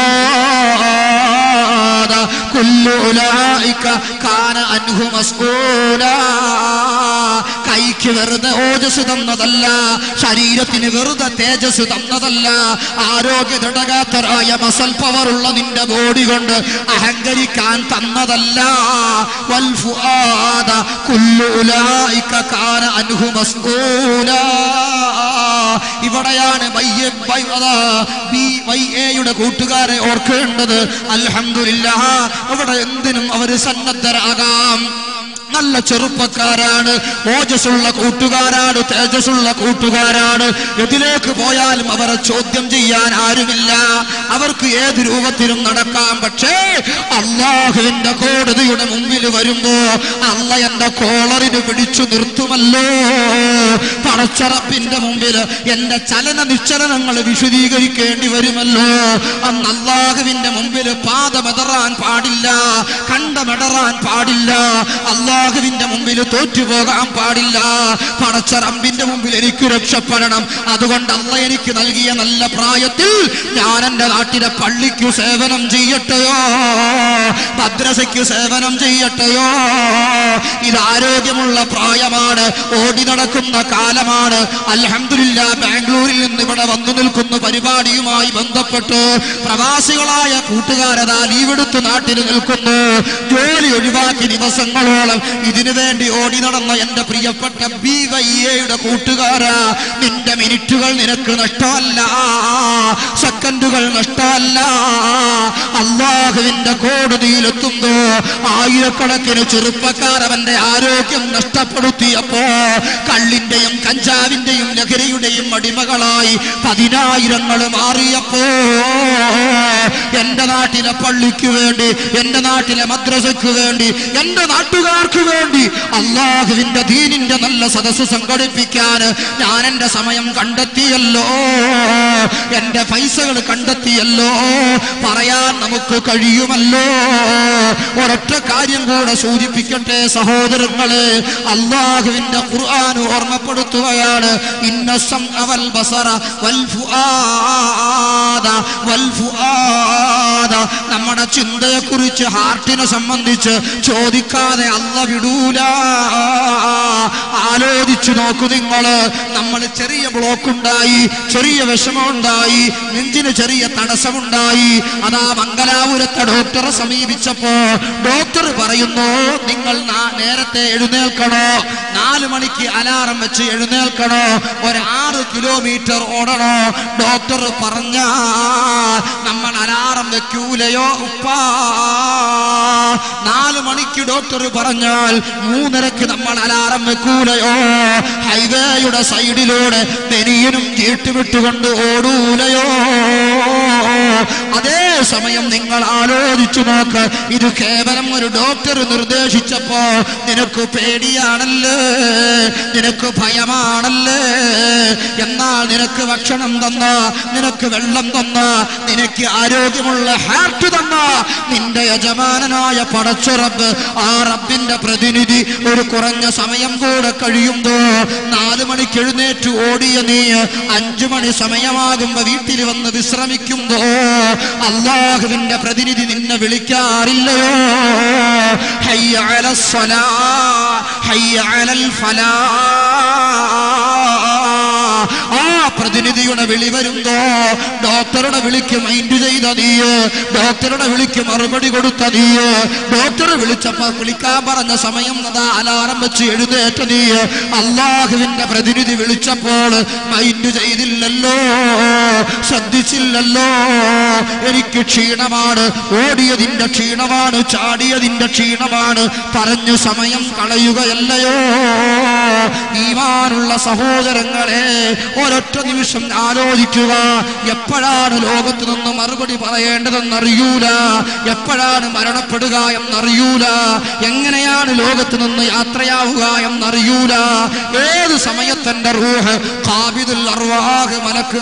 ഫുആദ കുല്ലു ഉലൈക കാന അൻഹു മസ്ഊലാ കൈക്ക് വെറുതെ ഓജസ് തന്നതല്ല ശരീരത്തിന് വെറുതെ തേജസ് തന്നതല്ല ആരോഗ്യ ദൃഢഗാത്തരായ മസൽ പവറുള്ള നിന്റെ ബോഡി കൊണ്ട് അഹങ്കരിക്കാൻ തന്നതല്ല വൽ ഫുആദ കുല്ലു ഉലൈക കാന അൻഹു മസ്ഊലാ ഇവിടെയാണ് വയ്യ വൈ- അതാ ബി വൈ എയുടെ കൂട്ടുകാരെ ഓർക്കേണ്ടത് അൽഹംദുലില്ലാ ഇവിടെ എന്തിനും അവര് സന്നദ്ധരാകാം നല്ല ചെറുപ്പക്കാരാണ് ഓജസ്സുള്ള കൂട്ടുകാരാണ് തേജസ്സുള്ള കൂട്ടുകാരാണ് എതിലേക്ക് പോയാലും അവരെ ചോദ്യം ചെയ്യാൻ ആരുമില്ല അവർക്ക് ഏത് രൂപത്തിലും നടക്കാം പക്ഷേ അള്ളാഹുവിന്റെ കോടതിയുടെ മുമ്പിൽ വരുമ്പോ അല്ല എന്റെ കോളറിന് പിടിച്ചു നിർത്തുമല്ലോ പടച്ചറപ്പിന്റെ മുമ്പിൽ എന്റെ ചലന നിശ്ചലനങ്ങൾ വിശദീകരിക്കേണ്ടി വരുമല്ലോ അന്ന് അള്ളാഹുവിന്റെ മുമ്പിൽ പാദമെതറാൻ പാടില്ല കണ്ടമെടറാൻ പാടില്ല അള്ളാഹുവിന്റെ മുമ്പിൽ തോറ്റുപോകാൻ പാടില്ല പടച്ചറമ്പിന്റെ മുമ്പിൽ എനിക്ക് രക്ഷപ്പെടണം അതുകൊണ്ട് അല്ല എനിക്ക് നൽകിയ നല്ല പ്രായത്തിൽ ഞാൻ എന്റെ നാട്ടിലെ പള്ളിക്കു സേവനം ചെയ്യട്ടെയോ മദ്രസയ്ക്ക് സേവനം ചെയ്യട്ടെയോ ഇത് ആരോഗ്യമുള്ള പ്രായമാണ് ഓടി നടക്കുന്ന കാലമാണ് അൽഹംദുലില്ല ബാംഗ്ലൂരിൽ നിന്ന് ഇവിടെ വന്നു നിൽക്കുന്ന പരിപാടിയുമായി ബന്ധപ്പെട്ട് പ്രവാസികളായ കൂട്ടുകാരതാ ലീവെടുത്ത് നാട്ടിൽ നിൽക്കുന്നു ജോലി ഒഴിവാക്കി ദിവസങ്ങളോളം ഇതിനു വേണ്ടി ഓടി നടന്ന എന്റെ പ്രിയപ്പെട്ട ബി വൈ എയുടെ കൂട്ടുകാരാ നിന്റെ മിനിറ്റുകൾ നിനക്ക് നഷ്ടമല്ല സെക്കൻഡുകൾ നഷ്ടമല്ല അള്ളാഹുവിന്റെ കോടതിയിലെത്തുന്നു ആയിരക്കണക്കിന് ചെറുപ്പക്കാർ അവന്റെ ആരോഗ്യം നഷ്ടപ്പെടുത്തിയപ്പോ കള്ളിന്റെയും കഞ്ചാവിന്റെയും ലഹരിയുടെയും അടിമകളായി പതിനായിരങ്ങൾ മാറിയപ്പോ എന്റെ നാട്ടിലെ പള്ളിക്ക് വേണ്ടി എന്റെ നാട്ടിലെ മദ്രസയ്ക്ക് വേണ്ടി എന്റെ നാട്ടുകാർക്ക് വേണ്ടി അള്ളാഹുവിന്റെ ദീനിന്റെ നല്ല സദസ്സ് സംഘടിപ്പിക്കാൻ ഞാൻ എന്റെ സമയം കണ്ടെത്തിയല്ലോ എന്റെ പൈസകൾ കണ്ടെത്തിയല്ലോ പറയാൻ നമുക്ക് കഴിയുമല്ലോ ഒരൊറ്റ കാര്യം കൂടെ സൂചിപ്പിക്കട്ടെ സഹോദരങ്ങളെ അള്ളാഹുവിന്റെ ഖുർആൻ ഓർമ്മപ്പെടുത്തുകയാണ് ഇന്ന സംഅ വൽ ബസറ വൽ ഫുആദ വൽ ഫുആദ നമ്മുടെ ചിന്തയെ കുറിച്ച് ഹാർട്ടിനെ സംബന്ധിച്ച് ചോദിക്കാതെ അല്ല വിടൂല ആലോചിച്ചു നോക്കൂ നിങ്ങള് നമ്മൾ ചെറിയ ബ്ലോക്ക് ഉണ്ടായി ചെറിയ വിഷമമുണ്ടായി നെഞ്ചിന് ചെറിയ തടസ്സമുണ്ടായി അതാ മംഗലാപുരത്തെ ഡോക്ടറെ സമീപിച്ചപ്പോ ഡോക്ടർ പറയുന്നു നിങ്ങൾ നാ- നേരത്തെ എഴുന്നേൽക്കണോ നാല് മണിക്ക് അലാറം വെച്ച് എഴുന്നേൽക്കണോ ഒരു ആറ് കിലോമീറ്റർ ഓടണോ ഡോക്ടർ പറഞ്ഞ നമ്മൾ അലാറം വെക്കൂലയോ ഉപ്പാ നാല് മണിക്ക് ഡോക്ടർ പറഞ്ഞാൽ മൂന്നരക്ക് നമ്മൾ അലാറം വെക്കൂലയോ ഹൈവേയുടെ സൈഡിലൂടെ നെനിയനും ചീട്ടുവിട്ടുകൊണ്ട് ഓടൂലയോ അതേ സമയം നിങ്ങൾ ആലോചിച്ചു നോക്ക് ഇത് കേവലം ഒരു ഡോക്ടർ നിർദ്ദേശിച്ചപ്പോ നിനക്ക് പേടിയാണല്ലേ നിനക്ക് ഭയമാണല്ലേ എന്നാൽ നിനക്ക് ഭക്ഷണം തന്ന നിനക്ക് വെള്ളം തന്ന നിനക്ക് ആരോഗ്യമുള്ള ഹാർട്ട് തന്ന നിന്റെ യജമാനനായ പടച്ചുറപ്പ് ആ റബ്ബിന്റെ പ്രതിനിധി ഒരു കുറഞ്ഞ സമയം കൂടെ കഴിയുമ്പോ നാല് മണിക്ക് എഴുന്നേറ്റ് ഓടിയ നീ അഞ്ചു മണി സമയമാകുമ്പോ വീട്ടിൽ വന്ന് വിശ്രമിക്കുമ്പോ അള്ളാഹുവിന്റെ പ്രതിനിധി നിന്നെ വിളിക്കാറില്ലയോ ഹയ്യ അലസ്സലാ ഹയ്യ അലൽ ഫലാ ആ പ്രതിനിധിയുടെ വിളി വരുമ്പോ ഡോക്ടറുടെ വിളിക്ക് മൈൻഡ് ചെയ്ത നീ ഡോക്ടറുടെ വിളിക്ക് മറുപടി കൊടുത്ത നീ ഡോക്ടർ വിളിച്ചപ്പോ വിളിക്കാൻ പറഞ്ഞ സമയം അതാ അലാറം വെച്ച് എഴുന്നേറ്റ നീ അള്ളാഹുവിന്റെ പ്രതിനിധി വിളിച്ചപ്പോൾ മൈൻഡ് ചെയ്തില്ലല്ലോ ശ്രദ്ധിച്ചില്ലല്ലോ എനിക്ക് ക്ഷീണമാണ് ഓടിയതിന്റെ ക്ഷീണമാണ് ചാടിയതിന്റെ ക്ഷീണമാണ് പറഞ്ഞു സമയം കളയുകയല്ലയോ ഈമാനുള്ള സഹോദരങ്ങളെ ഒരൊറ്റ നിമിഷം ആലോചിക്കുക എപ്പോഴാണ് ലോകത്ത് നിന്ന് മറുപടി പറയേണ്ടതെന്നറിയൂല എപ്പോഴാണ് മരണപ്പെടുക എന്നറിയൂല എങ്ങനെയാണ് ലോകത്ത് നിന്ന് യാത്രയാവുക എന്നറിയൂല ഏത് സമയത്തെന്റെ റൂഹ് ഖാബിദുൽ അർവാഹ് മലക്ക്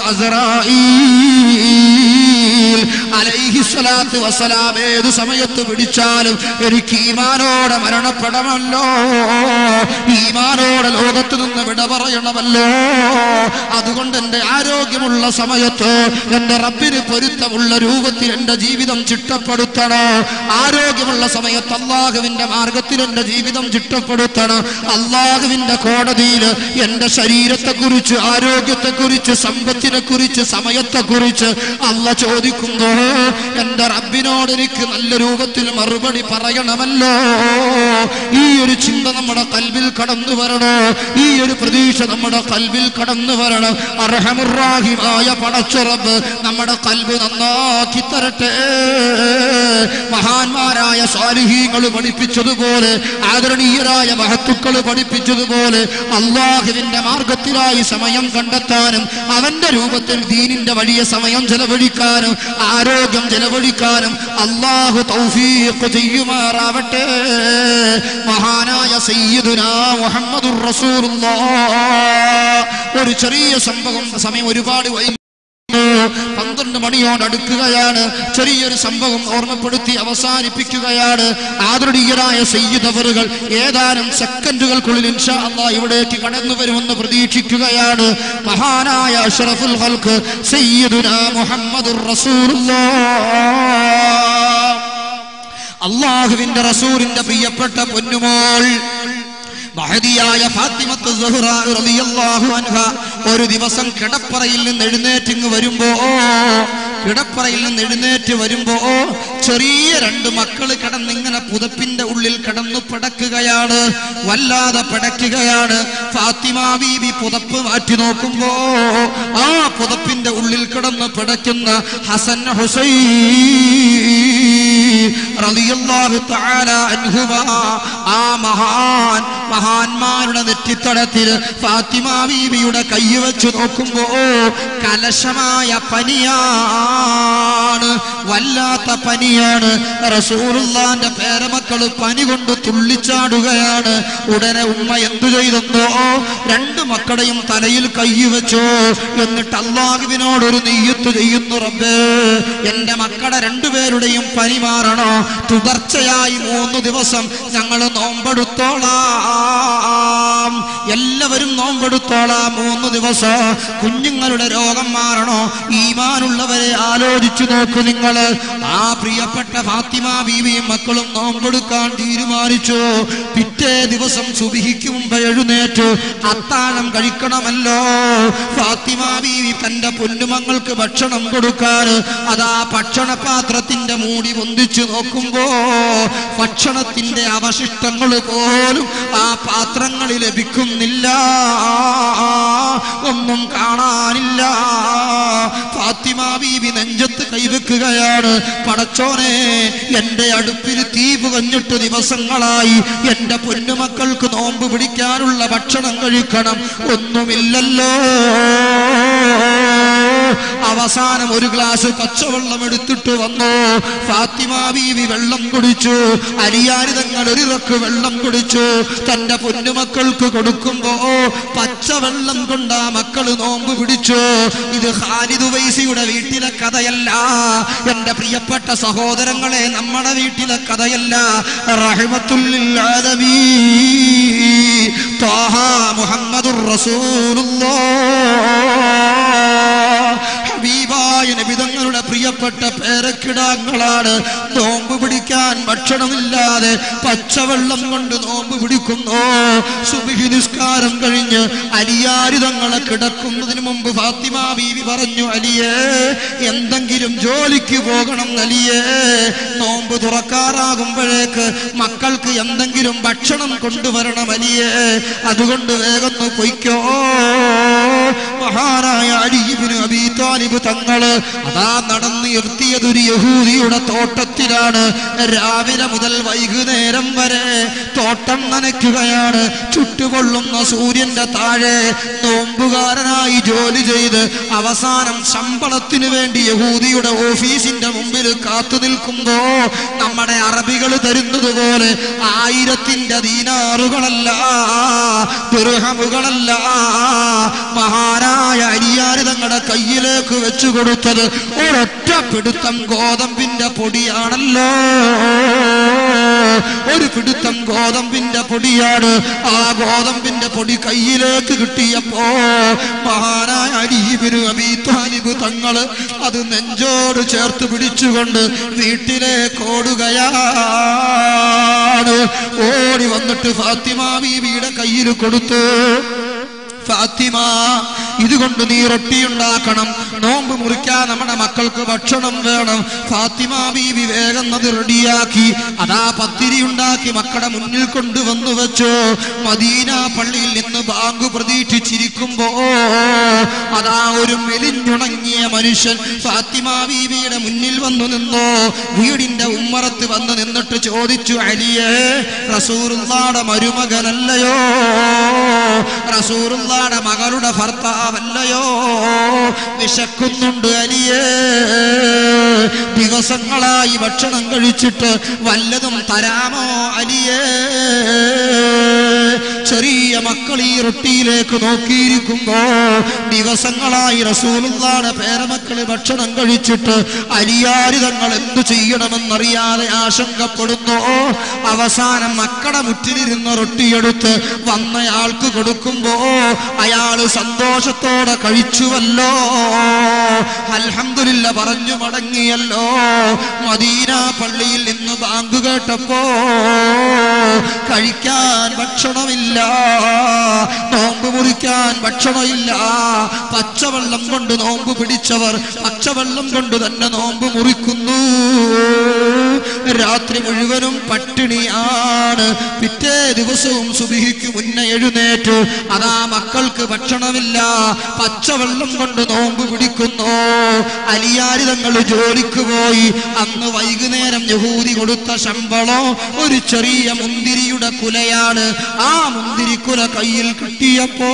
അസറായീൽ അലൈഹിസ്സലാത്തു വസ്സലാം ഏത് സമയത്ത് പിടിച്ചാലും എനിക്ക് ഈമാനോടെ മരണപ്പെടമല്ലോ ഈമാനോടെ ലോകത്ത് നിന്ന് വിട പറയണമല്ലോ അതുകൊണ്ട് എൻ്റെ ആരോഗ്യമുള്ള സമയത്ത് എൻ്റെ റബ്ബിന് പൊരുത്തമുള്ള രൂപത്തിൽ എൻ്റെ ജീവിതം ചിട്ടപ്പെടുത്തണം ആരോഗ്യമുള്ള സമയത്ത് അള്ളാഹുവിൻ്റെ മാർഗത്തിൽ എൻ്റെ ജീവിതം ചിട്ടപ്പെടുത്തണം അള്ളാഹുവിൻ്റെ കോടതിയിൽ എൻ്റെ ശരീരത്തെക്കുറിച്ച് ആരോഗ്യത്തെക്കുറിച്ച് സമ്പത്തിനെ കുറിച്ച് സമയത്തെക്കുറിച്ച് അല്ല ചോദിക്കുന്നു എൻ്റെ റബ്ബിനോട് എനിക്ക് നല്ല രൂപത്തിൽ മറുപടി പറയണമല്ലോ ഈ ഒരു ചിന്ത നമ്മുടെ കൽവിൽ കടന്നു വരണോ ഈ ഒരു പ്രതീക്ഷ നമ്മുടെ കൽവിൽ കടന്നു വരണം അർഹമുറാഹിമായ പടച്ചുറപ്പ് നമ്മുടെ കൽവ് നന്നാക്കി തരട്ടെ മഹാന്മാരായ സ്വാലിഹീങ്ങൾ പഠിപ്പിച്ചതുപോലെ ആദരണീയരായ മഹത്തുക്കൾ പഠിപ്പിച്ചതുപോലെ അള്ളാഹുവിന്റെ മാർഗത്തിലായി സമയം കണ്ടെത്താനും അവന്റെ രൂപത്തിൽ ദീനിന്റെ വലിയ സമയം ചെലവഴിക്കാനും ആരോഗ്യം ചെലവഴിക്കാനും അള്ളാഹു തൗഫീഖ് ചെയ്യുമാറാവട്ടെ മഹാനായ സയ്യിദുനാ മുഹമ്മദുർ റസൂലുള്ളാഹ് ഒരു ചെറിയ സംഭവം സമയം ഒരുപാട് വൈകി പന്ത്രണ്ട് മണിയോട് അടുക്കുകയാണ് ചെറിയൊരു സംഭവം ഓർമ്മപ്പെടുത്തി അവസാനിപ്പിക്കുകയാണ് ആദരണീയരായ സയ്യിദവറുകൾ ഏതാനും സെക്കൻഡുകൾക്കുള്ളിൽ ഇൻഷാ അള്ളാ ഇവിടേക്ക് കടന്നു വരുമെന്ന് പ്രതീക്ഷിക്കുകയാണ് മഹാനായ അഷ്റഫുൽ ഹൽക്ക് സയ്യിദുനാ മുഹമ്മദുർ റസൂലുള്ളാഹ് അള്ളാഹുവിന്റെ റസൂലിന്റെ പ്രിയപ്പെട്ട പൊന്നുമോൾ മഹതിയായ ഫാത്തിമത്ത് സുഹ്റ റളിയല്ലാഹു അൻഹ ഒരു ദിവസം കിടപ്പറയിൽ നിന്ന് എഴുന്നേറ്റിങ് വരുമ്പോ കിടപ്പറയിൽ നിന്ന് എഴുന്നേറ്റ് വരുമ്പോ ചെറിയ രണ്ട് മക്കള് കിടന്നിങ്ങനെ പുതപ്പിന്റെ ഉള്ളിൽ കിടന്നു പിടക്കുകയാണ് വല്ലാതെ പിടയ്ക്കുകയാണ് ഫാത്തിമ ബീബി പുതപ്പ് മാറ്റി നോക്കുമ്പോ ആ പുതപ്പിന്റെ ഉള്ളിൽ കിടന്ന് പിടയ്ക്കുന്ന ഹസൻ ഹുസൈൻ റളിയല്ലാഹു തആല അൻഹുമാ ആ മഹാൻ മഹാന്മാരുടെ നെറ്റിത്തടത്തിൽ ഫാത്തിമ ബീവിയുടെ കൈ വെച്ച് നോക്കുമ്പോ കലശമായ പനിയാണ് വല്ലാത്ത പനിയാണ് റസൂലുള്ളാന്റെ പേരമക്കള് പനി കൊണ്ട് തുള്ളിച്ചാടുകയാണ് ഉടനെ ഉമ്മ എന്തു ചെയ്തെന്നോ രണ്ട് മക്കളെയും തലയിൽ കൈ വെച്ചോ എന്നിട്ട് അള്ളാഹുവിനോട് ഒരു നെയ്യത്ത് ചെയ്യുന്നു റബ്ബേ എന്റെ മക്കളുടെ രണ്ടുപേരുടെയും പനി മാറണോ തുടർച്ചയായി മൂന്ന് ദിവസം ഞങ്ങൾ നോമ്പെടുത്തോളാം എല്ലാവരും നോമ്പെടുത്തോളാം മൂന്ന് ദിവസം കുഞ്ഞുങ്ങളുടെ രോഗം മാറണോ ഈമാനുള്ളവരെ ആലോചിച്ചു നോക്കൂ നിങ്ങൾ ആ പ്രിയപ്പെട്ട ഫാത്തിമ ബീവിയും മക്കളും നോമ്പെടുക്കാൻ തീരുമാനിച്ചു പിറ്റേ ദിവസം സുബിഹിക്ക് മുമ്പ് എഴുന്നേറ്റു അത്താഴം കഴിക്കണമല്ലോ ഫാത്തിമ ബീവി തന്റെ പൊന്നുമങ്ങൾക്ക് ഭക്ഷണം കൊടുക്കാൻ അതാ ഭക്ഷണപാത്രത്തിന്റെ മൂടി പൊന്തിച്ചു നോക്കുമ്പോ ഭക്ഷണത്തിന്റെ അവശിഷ്ടങ്ങൾ പോലും ആ പാത്രങ്ങളിൽ ലഭിക്കുന്നില്ല ഒന്നും കാണാനില്ല ഫാത്തിമ ബീബി നെഞ്ചത്ത് കൈവെക്കുകയാണ് പടച്ചോനെ എന്റെ അടുപ്പിൽ തീ പുകഞ്ഞിട്ട് ദിവസങ്ങളായി എന്റെ പൊന്നുമക്കൾക്ക് നോമ്പ് പിടിക്കാനുള്ള ഭക്ഷണം കഴിക്കണം ഒന്നുമില്ലല്ലോ അവസാനം ഒരു ഗ്ലാസ് പച്ചവെള്ളം എടുത്തിട്ട് വന്നു ഫാത്തിമ ബീവി വെള്ളം കുടിച്ചു അരിയാരിതങ്ങൾ ഒരു റക്ക് വെള്ളം കുടിച്ചു തന്റെ പൊന്നുമക്കൾക്ക് കൊടുക്കുമ്പോ പച്ചവെള്ളം കൊണ്ട് ആ മക്കള് നോമ്പ് പിടിച്ചു ഇത് ഖാലിദ് വൈസിയുടെ വീട്ടിലെ കഥയല്ല എന്റെ പ്രിയപ്പെട്ട സഹോദരങ്ങളെ നമ്മുടെ വീട്ടിലെ കഥയല്ല റഹ്മത്തുല്ലിൽ ആലമീൻ ത്വാഹ മുഹമ്മദുർ റസൂലുള്ളാഹ് ഹബീബായ നബിതങ്ങളുടെ പ്രിയപ്പെട്ട പേരക്കിടാങ്ങളാണ് നോമ്പ് പിടിക്കാൻ ഭക്ഷണമില്ലാതെ പച്ചവെള്ളം കൊണ്ട് നോമ്പ് പിടിക്കുന്നു സുബിഹി നിസ്കാരം കഴിഞ്ഞ് അലിയാരിതങ്ങളെ കിടക്കുന്നതിന് മുമ്പ് ഫാത്തിമ ബീവി പറഞ്ഞു അലിയേ എന്തെങ്കിലും ജോലിക്ക് പോകണം അലിയേ നോമ്പ് തുറക്കാറാകുമ്പോഴേക്ക് മക്കൾക്ക് എന്തെങ്കിലും ഭക്ഷണം കൊണ്ടുവരണം അലിയേ അതുകൊണ്ട് വേഗം ഒന്ന് പൊയ്ക്കോ മഹാനായ അലിബിന് അബീ താലിബ് തങ്ങള് അതാ നടന്ന് എത്തിയതൊരു യഹൂദിയുടെ തോട്ടത്തിലാണ് രാവിലെ മുതൽ വൈകുന്നേരം വരെ തോട്ടം നനയ്ക്കുകയാണ് ചുട്ടുകൊള്ളുന്ന സൂര്യന്റെ താഴെ നോമ്പുകാരനായി ജോലി ചെയ്ത് അവസാനം ശമ്പളത്തിന് വേണ്ടി യഹൂദിയുടെ ഓഫീസിന്റെ മുമ്പിൽ കാത്തു നിൽക്കുമ്പോ നമ്മുടെ അറബികൾ തരുന്നത് പോലെ ആയിരത്തിന്റെ ദീനാറുകളല്ല ദുർഹമുകളല്ല മഹാനായ അരിയാര് തങ്ങളുടെ കയ്യിലേക്ക് വെച്ചു കൊടുത്തത് ഒരൊറ്റ പിടുത്തം ഗോതമ്പിന്റെ പൊടിയാണല്ലോ ഒരു പിടുത്തം ഗോതമ്പിന്റെ പൊടിയാണ് ആ ഗോതമ്പിന്റെ പൊടി കയ്യിലേക്ക് കിട്ടിയപ്പോ മഹാനായ അരീബിന് അബീത്താലിബ് തങ്ങള് അത് നെഞ്ചോട് ചേർത്ത് പിടിച്ചുകൊണ്ട് വീട്ടിലേക്ക് ഓടുകയാണ് ഓടി വന്നിട്ട് ഫാത്തിമ ബീവിയുടെ കയ്യിൽ കൊടുത്തു ഫാത്തിമ ഇതുകൊണ്ട് നീ റൊട്ടി ഉണ്ടാക്കണം നോമ്പ് മുറിക്കാൻ നമ്മുടെ മക്കൾക്ക് ഭക്ഷണം വേണം ഫാത്തിമ ബീബി വേഗം അത് റെഡിയാക്കി അതാ പത്തിരി ഉണ്ടാക്കി മക്കളുടെ മുന്നിൽ കൊണ്ടുവന്നു വെച്ചു മദീന പള്ളിയിൽ നിന്ന് ബാങ്ക് പ്രതീക്ഷിച്ചിരിക്കുമ്പോ അതാ ഒരു മെലിഞ്ഞുണങ്ങിയ മനുഷ്യൻ ഫാത്തിമ ബീവിയുടെ മുന്നിൽ വന്നു നിന്നു വീടിന്റെ ഉമ്മറത്ത് വന്ന് നിന്നിട്ട് ചോദിച്ചു അലിയേ റസൂറുള്ളാടെ മരുമകനല്ലയോ റസൂറുള്ളാടെ മകളുടെ ഭർത്താവല്ലയോ വിശക്കുന്നുണ്ട് അലിയേ ദിവസങ്ങളായി ഭക്ഷണം കഴിച്ചിട്ട് വല്ലതും തരാമോ അലിയേ ചെറിയ മക്കൾ ഈ റൊട്ടിയിലേക്ക് നോക്കിയിരിക്കുമ്പോ ദിവസങ്ങളായി റസൂലുള്ളാടെ പേരമക്കള് ഭക്ഷണം കഴിച്ചിട്ട് അലിയാരി തങ്ങൾ എന്തു ചെയ്യണമെന്നറിയാതെ ആശങ്കപ്പെടുന്നു അവസാനം മക്കളുടെ മുറ്റിലിരുന്ന റൊട്ടിയെടുത്ത് വന്നയാൾക്ക് കൊടുക്കുമ്പോ അയാള് സന്തോഷത്തോടെ കഴിച്ചുവല്ലോ അൽഹംദുലില്ല പറഞ്ഞു മടങ്ങിയല്ലോ മദീന പള്ളിയിൽ നിന്ന് ബാങ്ക് കേട്ടപ്പോ കഴിക്കാൻ ഭക്ഷണമില്ല നോമ്പ് മുറിക്കാൻ ഭക്ഷണമില്ല പച്ചവെള്ളം കൊണ്ട് നോമ്പ് പിടിച്ചവർ പച്ചവെള്ളം കൊണ്ട് തന്നെ നോമ്പ് മുറിക്കുന്നു രാത്രി മുഴുവനും പട്ടിണിയാണ് പിറ്റേ ദിവസവും സുബിഹിക്ക് മുന്നേ എഴുന്നേറ്റു അതാ മക്കൾക്ക് ഭക്ഷണമില്ല പച്ചവെള്ളം കൊണ്ട് നോമ്പ് പിടിക്കുന്നു അലിയാരി തങ്ങൾ ജോലിക്ക് പോയി അന്ന് വൈകുന്നേരം യഹൂദി കൊടുത്ത ശമ്പളം ഒരു ചെറിയ മുന്തിരിയുടെ കുലയാണ് ആ മുന്തിരിക്കുല കയ്യിൽ കിട്ടിയപ്പോ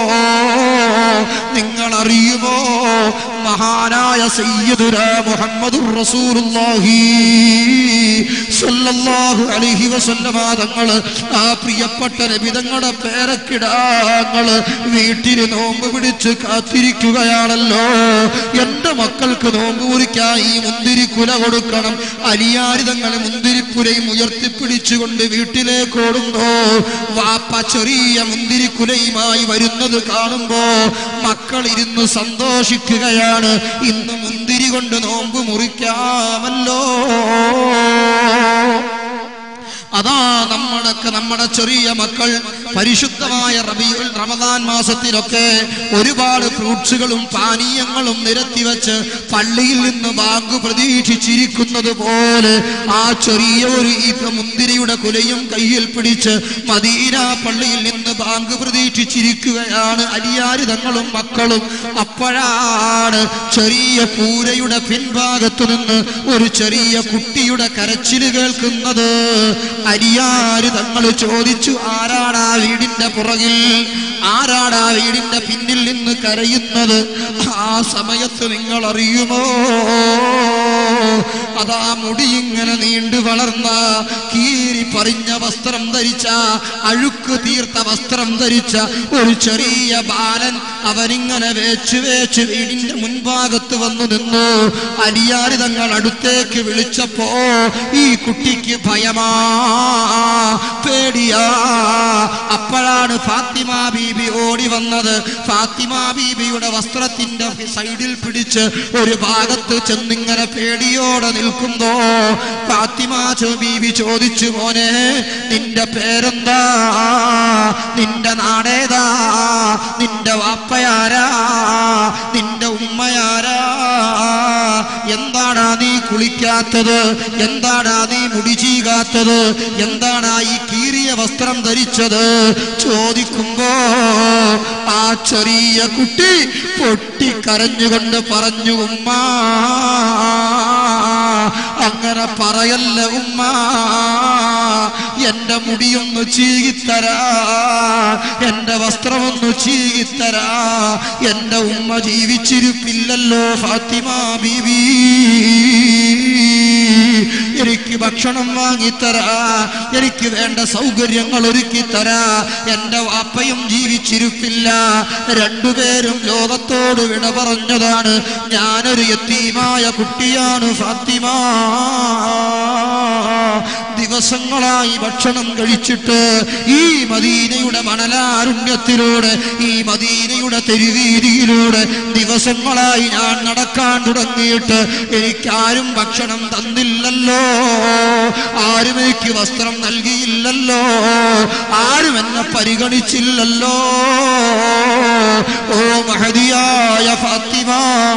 നിങ്ങൾ അറിയുമോ മഹാനായ സയ്യിദുര മുഹമ്മദുർ റസൂലുള്ളാഹി സല്ലല്ലാഹു അലൈഹി വസല്ലമ തങ്ങള് ആ പ്രിയപ്പെട്ട നബിതങ്ങളുടെ പേരക്കിടാങ്ങള് വീട്ടിൽ നോമ്പ് പിടിച്ച് കാത്തിരിക്കുകയാണല്ലോ എന്റെ മക്കൾക്ക് നോമ്പ് മുറിക്കാൻ ഈ മുന്തിരിക്കുല കൊടുക്കണം അലിയാരിതങ്ങളെ മുന്തിരിക്കുലയും ഉയർത്തിപ്പിടിച്ചുകൊണ്ട് വീട്ടിലേക്ക് ഓടുന്നു വാപ്പ ചെറിയ മുന്തിരിക്കുലയുമായി വരുന്നത് കാണുമ്പോ മക്കൾ ഇരുന്ന് സന്തോഷിക്കുകയാണ് ഇന്ന് മുന്തിരി കൊണ്ട് നോമ്പ് മുറിക്കാമല്ലോ അതാ നമ്മുടെയൊക്കെ നമ്മുടെ ചെറിയ മക്കൾ പരിശുദ്ധമായ റബിയുൽ റമദാൻ മാസത്തിലൊക്കെ ഒരുപാട് ഫ്രൂട്ട്സുകളും പാനീയങ്ങളും നിരത്തി വെച്ച് പള്ളിയിൽ നിന്ന് ബാങ്ക് പ്രതീക്ഷിച്ചിരിക്കുന്നത് പോലെ ആ ചെറിയ ഒരു ഈ മുന്തിരിയുടെ കുലയും കയ്യിൽ പിടിച്ച് മദീന പള്ളിയിൽ നിന്ന് ബാങ്ക് പ്രതീക്ഷിച്ചിരിക്കുകയാണ് അലിയാരി തങ്ങളും മക്കളും അപ്പോഴാണ് ചെറിയ പൂരയുടെ പിൻഭാഗത്തു നിന്ന് ഒരു ചെറിയ കുട്ടിയുടെ കരച്ചില് കേൾക്കുന്നത് അരിയാര് തങ്ങൾ ചോദിച്ചു ആരാണ് ആ വീടിന്റെ പുറകിൽ ആരാണ് ആ വീടിന്റെ പിന്നിൽ നിന്ന് കരയുന്നത് ആ സമയത്ത് നിങ്ങൾ അറിയുമോ അതാ മുടി ഇങ്ങനെ നീണ്ടു വളർന്ന കീരി പറിഞ്ഞ വസ്ത്രം ധരിച്ച അഴുക്ക് തീർത്ത വസ്ത്രം ധരിച്ച ഒരു ചെറിയ ബാലൻ അവനിങ്ങനെ വേച്ച് വേച്ച് വീടിന്റെ മുൻഭാഗത്ത് വന്നു നിന്നു അലിയാരി തങ്ങൾ അടുത്തേക്ക് വിളിച്ചപ്പോ ഈ കുട്ടിക്ക് ഭയമാ പേടിയാ അപ്പോഴാണ് ഫാത്തിമ ബീബി ഓടി വന്നത് ഫാത്തിമ ബീബിയുടെ വസ്ത്രത്തിന്റെ സൈഡിൽ പിടിച്ച് ഒരു ഭാഗത്ത് ചെന്നിങ്ങനെ പേടിയോടെ നിൽക്കുമ്പോ ഫാത്തിമ ചോ- ബീബി ചോദിച്ചു മോനെ നിന്റെ പേരെന്താ നിന്റെ നാടേതാ നിന്റെ വാപ്പയാരാ നിന്റെ ഉമ്മയാരാ എന്താടാ നീ കുളിക്കാത്തത് എന്താടാ നീ മുടി ചീകാത്തത് എന്താടാ ഈ കീറിയ വസ്ത്രം ധരിച്ചത് ചോദിക്കുമ്പോ ആ ചെറിയ കുട്ടി പൊട്ടിക്കരഞ്ഞുകൊണ്ട് പറഞ്ഞു ഉമ്മ അങ്ങനെ പറയല്ല ഉമ്മ എന്റെ മുടിയൊന്ന് ചീകിത്തരാ എന്റെ വസ്ത്രമൊന്ന് ചീകിത്തരാ എന്റെ ഉമ്മ ജീവിച്ചിരിപ്പില്ലല്ലോ ഫാത്തിമ ബീവി എനിക്ക് ഭക്ഷണം വാങ്ങിത്തരാ എനിക്ക് വേണ്ട സൗകര്യങ്ങൾ ഒരുക്കി തരാ എന്റെ വാപ്പയും ജീവിച്ചിരിപ്പില്ല രണ്ടുപേരും ലോകത്തോട് വിട പറഞ്ഞതാണ് ഞാനൊരു യത്തീമായ കുട്ടിയാണ് ഫാത്തിമ ദിവസങ്ങളായി ഭക്ഷണം കഴിച്ചിട്ട് ഈ മദീനയുടെ മണലാരുണ്യത്തിലൂടെ ഈ മദീനയുടെ തെരുവീതിയിലൂടെ ദിവസങ്ങളായി ഞാൻ നടക്കാൻ തുടങ്ങിയിട്ട് എനിക്കാരും ഭക്ഷണം തന്നില്ലല്ലോ ആരും എനിക്ക് വസ്ത്രം നൽകിയില്ലല്ലോ ആരും എന്നെ പരിഗണിച്ചില്ലല്ലോ ഓ മഹതിയായ ഫാത്തിമ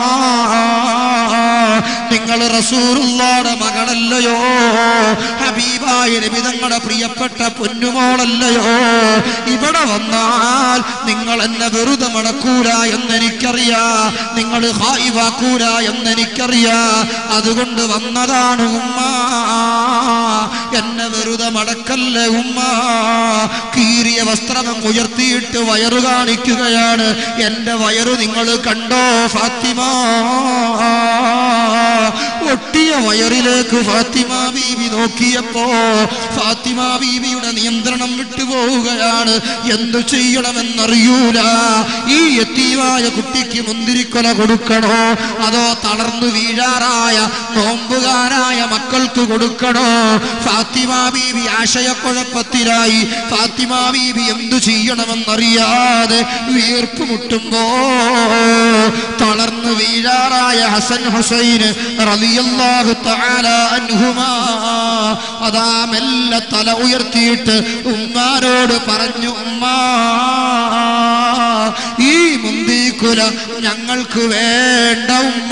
നിങ്ങൾ റസൂറുള്ളാടെ മകളല്ലയോ ഹബീബായ നബി തങ്ങളുടെ പ്രിയപ്പെട്ട പൊന്നുമോളല്ലയോ ഇവിടെ വന്നാൽ നിങ്ങൾ എന്നെ വെറുതെ മടക്കൂല എന്നെനിക്കറിയാ നിങ്ങൾ ഹായിവാക്കൂല എന്നെനിക്കറിയാ അതുകൊണ്ട് വന്നതാണ് ഉമ്മ എന്നെ വെറുതെ മടക്കല്ലേ ഉമ്മ കീറിയ വസ്ത്രം ഉയർത്തിയിട്ട് വയറു കാണിക്കുകയാണ് എന്റെ വയറു നിങ്ങൾ കണ്ടോ ഫാത്തിമ ഒട്ടിയ വയറിലേക്ക് ഫാത്തിമ ബീവി നോക്കിയപ്പോ ഫാത്തിമ ബീവിയുടെ നിയന്ത്രണം വിട്ടുപോവുകയാണ് എന്തു ചെയ്യണമെന്നറിയൂല ഈ എത്തീവായ കുട്ടിക്ക് മുന്തിരിക്കൊല കൊടുക്കണോ അതോ തളർന്നു വീഴാറായ നോമ്പുകാരായ മക്കൾക്ക് കൊടുക്കണോ ഫാത്തിമ ബീവി ആശയക്കുഴപ്പത്തിലായി ഫാത്തിമ ബീവി എന്തു ചെയ്യണമെന്നറിയാതെ വീർപ്പ് മുട്ടുമ്പോ തളർന്നു വീഴാറായ ഹസൻ ഹുസൈൻ റളിയല്ലാഹു തആല അൻഹുമാ അതാ മെല്ലെ തല ഉയർത്തിയിട്ട് ഉമ്മാരോട് പറഞ്ഞു ഉമ്മാ ഈ മുന്തിക്കുല ഞങ്ങൾക്ക് വേണ്ട ഉമ്മ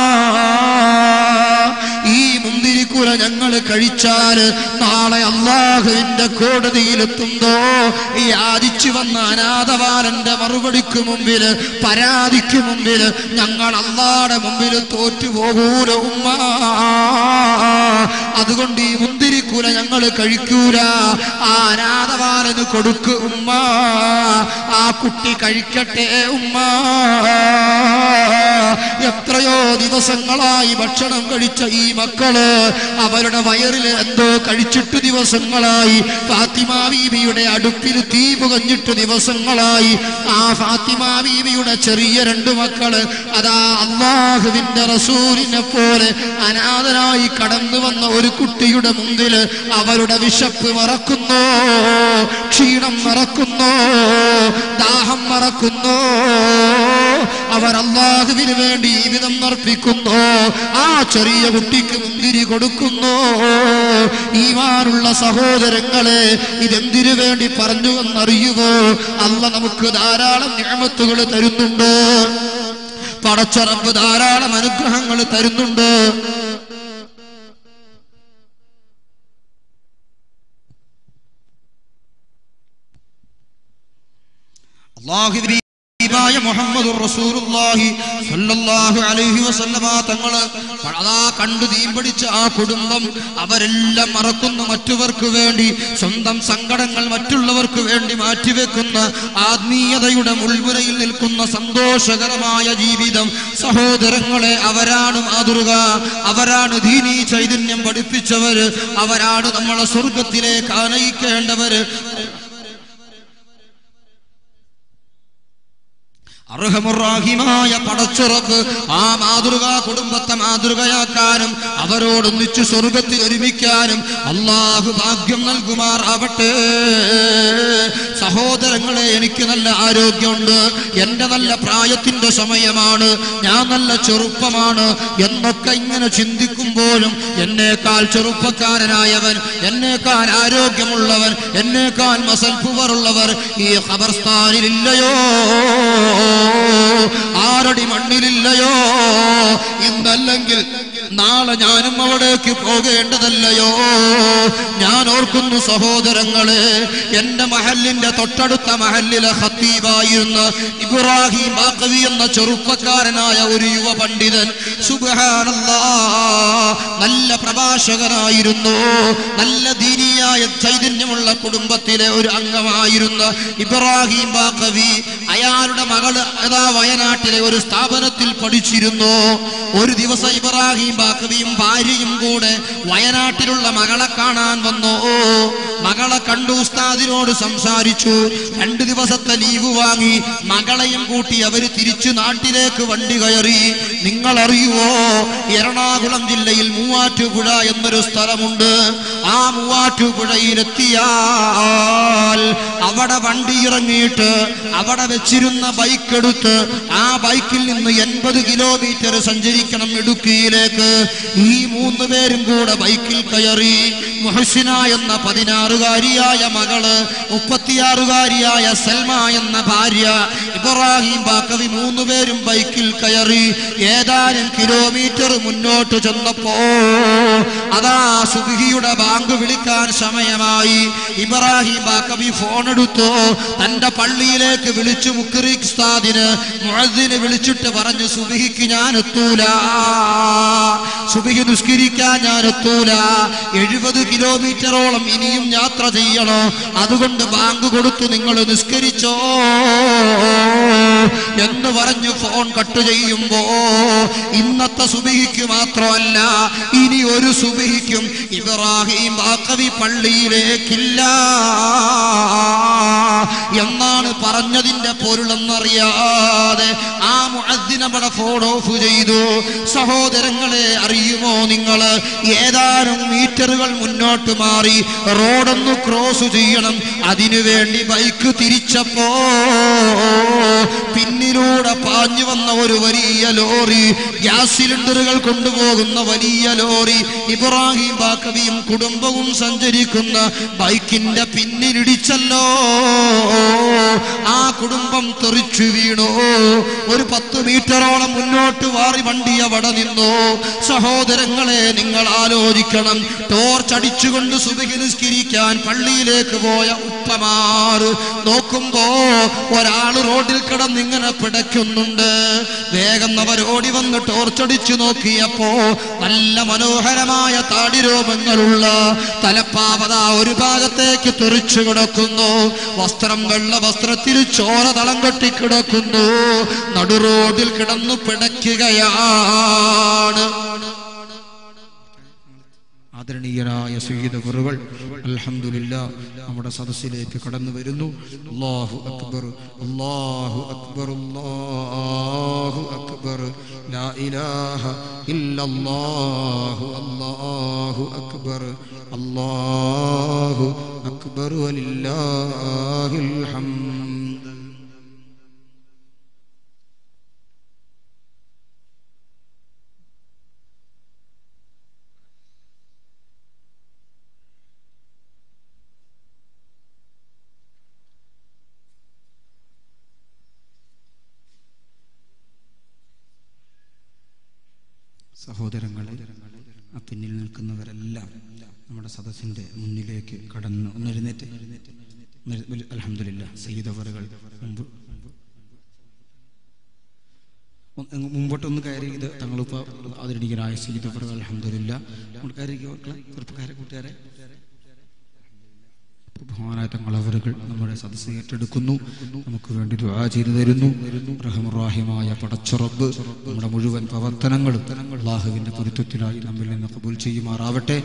ഈ മുന്തിരിക്കുല ഞങ്ങൾ കഴിച്ചാൽ നാളെ അള്ളാഹുവിന്റെ കോടതിയിലെത്തുമ്പോ ഈ ആദിച്ചു വന്ന അനാഥബാലന്റെ മറുപടിക്ക് മുമ്പിൽ പരാതിക്ക് മുമ്പിൽ ഞങ്ങൾ അള്ളാടെ മുമ്പിൽ തോറ്റുപോകൂല ഉമ്മ അതുകൊണ്ട് ഈ മുന്തിരിക്കുല ഞങ്ങൾ കഴിക്കൂല ആ അനാഥബാലന് കൊടുക്ക് ഉമ്മ ആ കുട്ടി കഴിക്കട്ടെ ഉമ്മ എത്രയോ ദിവസങ്ങളായി ഭക്ഷണം കഴിച്ച ഈ മക്കള് അവരുടെ വയറിൽ എന്തോ കഴിച്ചിട്ട് ദിവസങ്ങളായി ഫാത്തിമ ബീവിയുടെ അടുപ്പിൽ തീ പുകഞ്ഞിട്ട് ദിവസങ്ങളായി ആ ഫാത്തിമ ബീവിയുടെ ചെറിയ രണ്ട് മക്കള് അതാ അള്ളാഹുവിന്റെ റസൂലിനെ പോലെ അനാഥനായി കടന്നു വന്ന ഒരു കുട്ടിയുടെ മുമ്പിൽ അവരുടെ വിശപ്പ് മറക്കുന്നു ക്ഷീണം മറക്കുന്നു ദാഹം മറക്കുന്നു അവർ അള്ളാഹുവിന് വേണ്ടി ജീവിതം അർപ്പിക്കുന്നു ആ ചെറിയ കുട്ടിക്ക് മുന്തിരി കൊടുക്കുന്നു ഈമാനുള്ള സഹോദരങ്ങളെ ഇതെന്തിനു വേണ്ടി പറഞ്ഞു എന്നറിയുമോ അല്ല നമുക്ക് ധാരാളം ഞാമത്തുകൾ തരുന്നുണ്ട് പടച്ചറമ്പ് ധാരാളം അനുഗ്രഹങ്ങൾ തരുന്നുണ്ട് അള്ളാഹുവിനെ ഹബീബായ മുഹമ്മദുർ റസൂലുള്ളാഹി സ്വല്ലല്ലാഹു അലൈഹി വസല്ലമ തങ്ങള് അതാ കണ്ടു തീപിടിച്ച ആ കുടുംബം അവരെല്ലാം മറക്കുന്നു മറ്റുവർക്ക് വേണ്ടി സ്വന്തം സങ്കടങ്ങൾ മറ്റുള്ളവർക്ക് വേണ്ടി മാറ്റിവെക്കുന്ന ആത്മീയതയുടെ മുൾമുനയിൽ നിൽക്കുന്ന സന്തോഷകരമായ ജീവിതം സഹോദരങ്ങളെ അവരാണ് മാതൃക അവരാണ് ദീനീ ചൈതന്യം പഠിപ്പിച്ചവര് അവരാണ് നമ്മളെ സ്വർഗത്തിലേക്ക് ആനയിക്കേണ്ടവര് അർഹമുറാഹിമായ പടച്ചുറപ്പ് ആ മാതൃകാ കുടുംബത്തെ മാതൃകയാക്കാനും അവരോടൊന്നിച്ചു സ്വർഗത്തിൽ ഒരുമിക്കാനും അള്ളാഹു ഭാഗ്യം നൽകുമാറാവട്ടെ സഹോദരങ്ങളെ എനിക്ക് നല്ല ആരോഗ്യമുണ്ട് എന്റെ നല്ല പ്രായത്തിന്റെ സമയമാണ് ഞാൻ നല്ല ചെറുപ്പമാണ് എന്നൊക്കെ ഇങ്ങനെ ചിന്തിക്കുമ്പോഴും എന്നേക്കാൾ ചെറുപ്പക്കാരനായവൻ എന്നേക്കാൾ ആരോഗ്യമുള്ളവൻ എന്നേക്കാൾ മസൽപ്പുവറുള്ളവർ ഈ ഖബർസ്ഥാനിലില്ലയോ ആരടി മണ്ണിലില്ലയോ ഇന്നല്ലെങ്കിൽ നാളെ ഞാനും അവിടേക്ക് പോകേണ്ടതല്ലയോ ഞാൻ ഓർക്കുന്നു സഹോദരങ്ങളെ എന്റെ മഹലിന്റെ തൊട്ടടുത്ത മഹലിലെ ഹത്തീബായിരുന്ന ഇബ്രാഹിം ബാക്കവി എന്ന ചെറുപ്പക്കാരനായ ഒരു യുവ പണ്ഡിതൻ സുബ്ഹാനല്ലാ നല്ല പ്രഭാഷകനായിരുന്നു നല്ല ദീനിയായ ചൈതന്യമുള്ള കുടുംബത്തിലെ ഒരു അംഗമായിരുന്ന ഇബ്രാഹിം ബാക്കവി അയാളുടെ മകള് അതാ വയനാട്ടിലെ ഒരു സ്ഥാപനത്തിൽ പഠിച്ചിരുന്നു ഒരു ദിവസം ഇബ്രാഹിം ബാക്കവിയും ഭാര്യയും കൂടെ വയനാട്ടിലുള്ള മകളെ കാണാൻ വന്നു മകളെ കണ്ടു ഉസ്താദിനോട് സംസാരിച്ചു രണ്ടു ദിവസത്തെ ലീവ് വാങ്ങി മകളെയും കൂട്ടി അവര് തിരിച്ചു നാട്ടിലേക്ക് വണ്ടി കയറി നിങ്ങൾ അറിയുവോ എറണാകുളം ജില്ലയിൽ മൂവാറ്റുപുഴ എന്നൊരു സ്ഥലമുണ്ട് ആ മൂവാറ്റുപുഴയിലെത്തിയാൽ അവിടെ വണ്ടി ഇറങ്ങിയിട്ട് അവിടെ വെച്ചിരുന്ന ബൈക്ക് എടുത്ത് ആ ബൈക്കിൽ നിന്ന് എൺപത് കിലോമീറ്റർ സഞ്ചരിക്കണം ഇടുക്കിയിലേക്ക് ഈ മൂന്ന് പേരും കൂടെ ബൈക്കിൽ കയറി മുഹസിന എന്ന പതിനാറുകാരിയായ മകള് മുപ്പത്തിയാറുകാരിയായ സൽമ എന്ന ഭാര്യ ഇബ്രാഹിം ബാക്കവി മൂന്ന് പേരും ബൈക്കിൽ കയറി ഏതാനും കിലോമീറ്റർ മുന്നോട്ട് ചെന്നപ്പോ അതാ സുബിഹിയുടെ ബാങ്ക് വിളിക്കാൻ സമയമായി ഇബ്രാഹിം ബാക്കവി ഫോൺ എടുത്തു തന്റെ പള്ളിയിലേക്ക് വിളിച്ചു മുക്കറിഖ് ഉസ്താദിന് മുഅദ്ദിന് വിളിച്ചിട്ട് പറഞ്ഞു സുബിഹിക്ക് ഞാൻ എത്തൂല സുബിഹി നിസ്കരിക്കാൻ ഞാൻ എത്തൂല എഴുപത് കിലോമീറ്ററോളം ഇനിയും യാത്ര ചെയ്യണോ അതുകൊണ്ട് ബാങ്ക് കൊടുത്തു നിങ്ങൾ നിസ്കരിച്ചോ എന്ന് പറഞ്ഞു ഫോൺ കട്ട് ചെയ്യുമ്പോ ഇന്നത്തെ സുബിഹിക്ക് മാത്രമല്ല ഇനി ഒരു സുബിഹിക്കും ഇബ്രാഹിം ബാക്കവി പള്ളിയിലേക്കില്ല എന്നാണ് പറഞ്ഞതിന്റെ പൊരുളെന്നറിയാതെ ആ മുഅദ്ദിനവിടെ ഫോൺ ഓഫ് ചെയ്തു സഹോദരങ്ങളെ അറിയുമോ നിങ്ങൾ ഏതാനും മീറ്ററുകൾ മുന്നോട്ട് മാറി റോഡൊന്ന് ക്രോസ് ചെയ്യണം അതിനുവേണ്ടി ബൈക്ക് തിരിച്ചപ്പോ പിന്നിലൂടെ പാഞ്ഞു വന്ന ഒരു വലിയ ലോറി ഗ്യാസ് സിലിണ്ടറുകൾ കൊണ്ടുപോകുന്ന വലിയ ലോറി ഇബ്രാഹിം ബാക്കവിയും കുടുംബവും സഞ്ചരിക്കുന്ന ബൈക്കിന്റെ പിന്നിലിടിച്ചല്ലോ ആ കുടുംബം തെറിച്ചു വീണു ഒരു പത്ത് മീറ്ററോളം മുന്നോട്ട് വാറി വണ്ടി അവിടെ നിന്നു സഹോദരങ്ങളെ നിങ്ങൾ ആലോചിക്കണം ടോർച്ച് അടിച്ചുകൊണ്ട് സുബഹി നിസ്കരിക്കാൻ പള്ളിയിലേക്ക് പോയ ഉപ്പമാർ നോക്കുമ്പോ ഒരാൾ റോഡിൽ കിടന്നിങ്ങനെ പിടയ്ക്കുന്നുണ്ട് വേഗം അവർ ഓടി വന്ന് ടോർച്ചടിച്ചു നോക്കിയപ്പോ നല്ല മനോഹരമായ താടിരോമങ്ങളുള്ള തലപ്പാവത ഒരു ഭാഗത്തേക്ക് തെറിച്ചു കിടക്കുന്നു വസ്ത്രം വെള്ള വസ്ത്രത്തിൽ ചോര തളം കെട്ടി കിടക്കുന്നു നടുറോഡിൽ കിടന്നു പിടയ്ക്കുകയാണ് ആദരണീയരായ സയ്യിദുകൾ അൽഹംദുലില്ല നമ്മുടെ സദസ്സിലേക്ക് കടന്നു വരുന്നു അല്ലാഹു അക്ബർ അല്ലാഹു അക്ബർ അല്ലാഹു അക്ബർ ലാ ഇലാഹ ഇല്ലല്ലാഹു അല്ലാഹു അക്ബർ അല്ലാഹു അക്ബർ വലില്ലാഹിൽ ഹംദ് സഹോദരങ്ങളെ ആ പിന്നിൽ നിൽക്കുന്നവരെല്ലാം നമ്മുടെ സദസ്സിന്റെ മുന്നിലേക്ക് കടന്ന് ഒന്ന് എഴുന്നേറ്റ് അലഹമില്ല സയ്യിദവറുകൾ മുമ്പ് ഒന്ന് അങ്ങ് മുമ്പോട്ടൊന്ന് കയറി ഇത് തങ്ങളിപ്പോൾ അതിരടിക്കനായ സയ്യിദവറുകൾ അലഹമില്ല നമ്മൾ കയറി മക്കളെ ചെറുപ്പക്കാരെ കൂട്ടുകാരെ ബഹുമാനായ തങ്ങളവറുകൾ നമ്മുടെ സദസ്സ് ഏറ്റെടുക്കുന്നു നമുക്ക് വേണ്ടി ദുആ ചെയ്തു തരുന്നു റഹമുറാഹിമായ പടച്ചുറബ് നമ്മുടെ മുഴുവൻ പ്രവർത്തനങ്ങളും അള്ളാഹുവിന്റെ പൊരുത്തത്തിലായി നമ്മിൽ നിന്ന് കബൂൽ ചെയ്യുമാറാവട്ടെ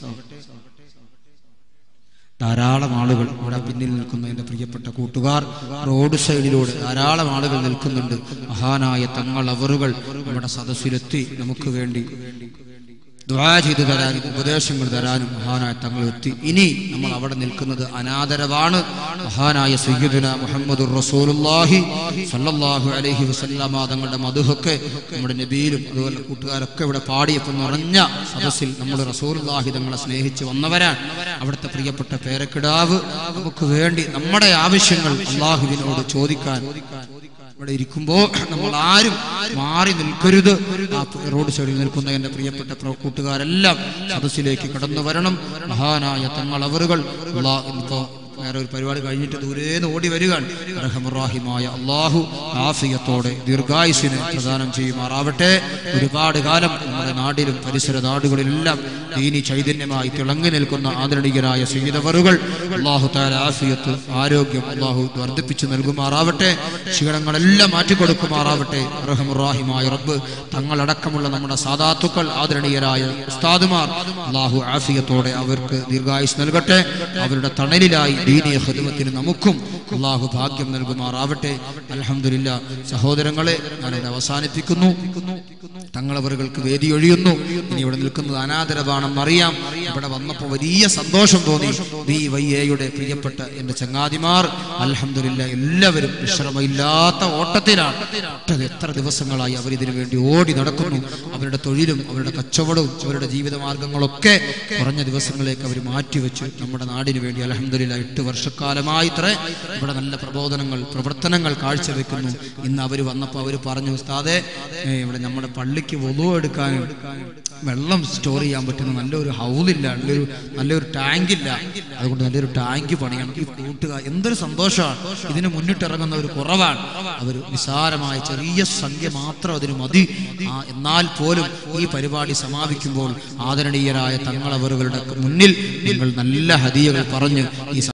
ധാരാളം ആളുകൾ ഇവിടെ പിന്നിൽ നിൽക്കുന്ന എന്റെ പ്രിയപ്പെട്ട കൂട്ടുകാർ റോഡ് സൈഡിലൂടെ ധാരാളം ആളുകൾ നിൽക്കുന്നുണ്ട് മഹാനായ തങ്ങൾ അവറുകൾ നമ്മുടെ സദസ്സിലെത്തി നമുക്ക് വേണ്ടി ദ്വാ ചെയ്തു തരാനും ഉപദേശങ്ങൾ തരാനും മഹാനായ തങ്ങൾ എത്തി ഇനി നമ്മൾ അവിടെ നിൽക്കുന്നത് അനാദരവാണ് മഹാനായ സയ്യിദുന മുഹമ്മദ് റസൂലുള്ളാഹി സല്ലല്ലാഹു അലൈഹി വസല്ലമ തങ്ങളുടെ മധുഹൊക്കെ നമ്മുടെ നബിയിലും അതുപോലെ കൂട്ടുകാരൊക്കെ ഇവിടെ പാടിയപ്പോൾ നിറഞ്ഞ സദസ്സിൽ നമ്മൾ റസൂലുള്ളാഹി തങ്ങളെ സ്നേഹിച്ച് വന്നവരാണ് അവിടുത്തെ പ്രിയപ്പെട്ട പേരക്കിടാവ് നമുക്ക് വേണ്ടി നമ്മുടെ ആവശ്യങ്ങൾ അള്ളാഹുവിനോട് ചോദിക്കാൻ ഇവിടെ ഇരിക്കുമ്പോൾ നമ്മൾ ആരും മാറി നിൽക്കരുത് ആ റോഡ് സൈഡിൽ നിൽക്കുന്ന എന്റെ പ്രിയപ്പെട്ട പ്ര- കൂട്ടുകാരെല്ലാം സദസ്സിലേക്ക് കടന്നു വരണം മഹാനായ തങ്ങൾ അവറുകൾ ഇന്നിപ്പോ വേറെ ഒരു പരിപാടി കഴിഞ്ഞിട്ട് ദൂരേന്ന് ഓടി വരികയാണ് റഹമുറാഹിമായ അള്ളാഹു ആഫിയത്തോടെ ദീർഘായുസിന് പ്രദാനം ചെയ്യുമാറാവട്ടെ ഒരുപാട് കാലം നമ്മുടെ നാടിലും പരിസര നാടുകളിലെല്ലാം ദീനി ചൈതന്യമായി തിളങ്ങി നിൽക്കുന്ന ആദരണീയരായ സീതവറുകൾ അള്ളാഹു താല ആഫിയത്ത് ആരോഗ്യം അള്ളാഹു വർദ്ധിപ്പിച്ചു നൽകുമാറാവട്ടെ ക്ഷീണങ്ങളെല്ലാം മാറ്റിക്കൊടുക്കുമാറാവട്ടെ റഹമുറാഹിമായ റബ്ബ് തങ്ങളടക്കമുള്ള നമ്മുടെ സാധാത്തുക്കൾ ആദരണീയരായ ഉസ്താദുമാർ അള്ളാഹു ആഫിയത്തോടെ അവർക്ക് ദീർഘായുസ് നൽകട്ടെ അവരുടെ തണലിലായി ദീനീയ ഖിദ്മത്തിന് നമുക്കും അള്ളാഹു ഭാഗ്യം നൽകുമാറാവട്ടെ അൽഹംദുലില്ലാ സഹോദരങ്ങളെ ഞാനിവിടെ അവസാനിപ്പിക്കുന്നു തങ്ങളവറുകൾക്ക് വേദി ഒഴിയുന്നു ഇനി ഇവിടെ നിൽക്കുന്നത് അനാദരവാണെന്നറിയാം ഇവിടെ വന്നപ്പോൾ വലിയ സന്തോഷം തോന്നി ബി വൈ എയുടെ പ്രിയപ്പെട്ട എന്റെ ചങ്ങാതിമാർ അൽഹംദുലില്ല എല്ലാവരും വിശ്രമമില്ലാത്ത ഓട്ടത്തിലാണ് ഒട്ടത് എത്ര ദിവസങ്ങളായി അവർ ഇതിനു വേണ്ടി ഓടി നടക്കുന്നു അവരുടെ തൊഴിലും അവരുടെ കച്ചവടവും അവരുടെ ജീവിത മാർഗങ്ങളൊക്കെ കുറഞ്ഞ ദിവസങ്ങളിലേക്ക് അവർ മാറ്റിവെച്ച് നമ്മുടെ നാടിന് വേണ്ടി അലഹമില്ല എട്ട് വർഷക്കാലമായി ഇത്ര ഇവിടെ നല്ല പ്രബോധനങ്ങൾ പ്രവർത്തനങ്ങൾ കാഴ്ചവെക്കുന്നു ഇന്ന് അവർ വന്നപ്പോൾ അവർ പറഞ്ഞു ഉസ്താദെ ഏ, ഇവിടെ നമ്മുടെ പള്ളിക്ക് വധു എടുക്കാനും വെള്ളം സ്റ്റോർ ചെയ്യാൻ പറ്റുന്ന നല്ലൊരു ഹൗലില്ല നല്ലൊരു നല്ലൊരു ടാങ്ക് ഇല്ല അതുകൊണ്ട് നല്ലൊരു ടാങ്ക് പണിയണം ഈ കൂട്ടുകാർ എന്തൊരു സന്തോഷമാണ് ഇതിന് മുന്നിട്ടിറങ്ങുന്ന ഒരു കുറവാണ് അവർ നിസാരമായ ചെറിയ സംഖ്യ മാത്രം അതിന് മതി ആ എന്നാൽ പോലും ഈ പരിപാടി സമാപിക്കുമ്പോൾ ആദരണീയരായ തങ്ങളവറുകളുടെ മുന്നിൽ നിങ്ങൾ നല്ല ഹദിയകൾ പറഞ്ഞ് ഈ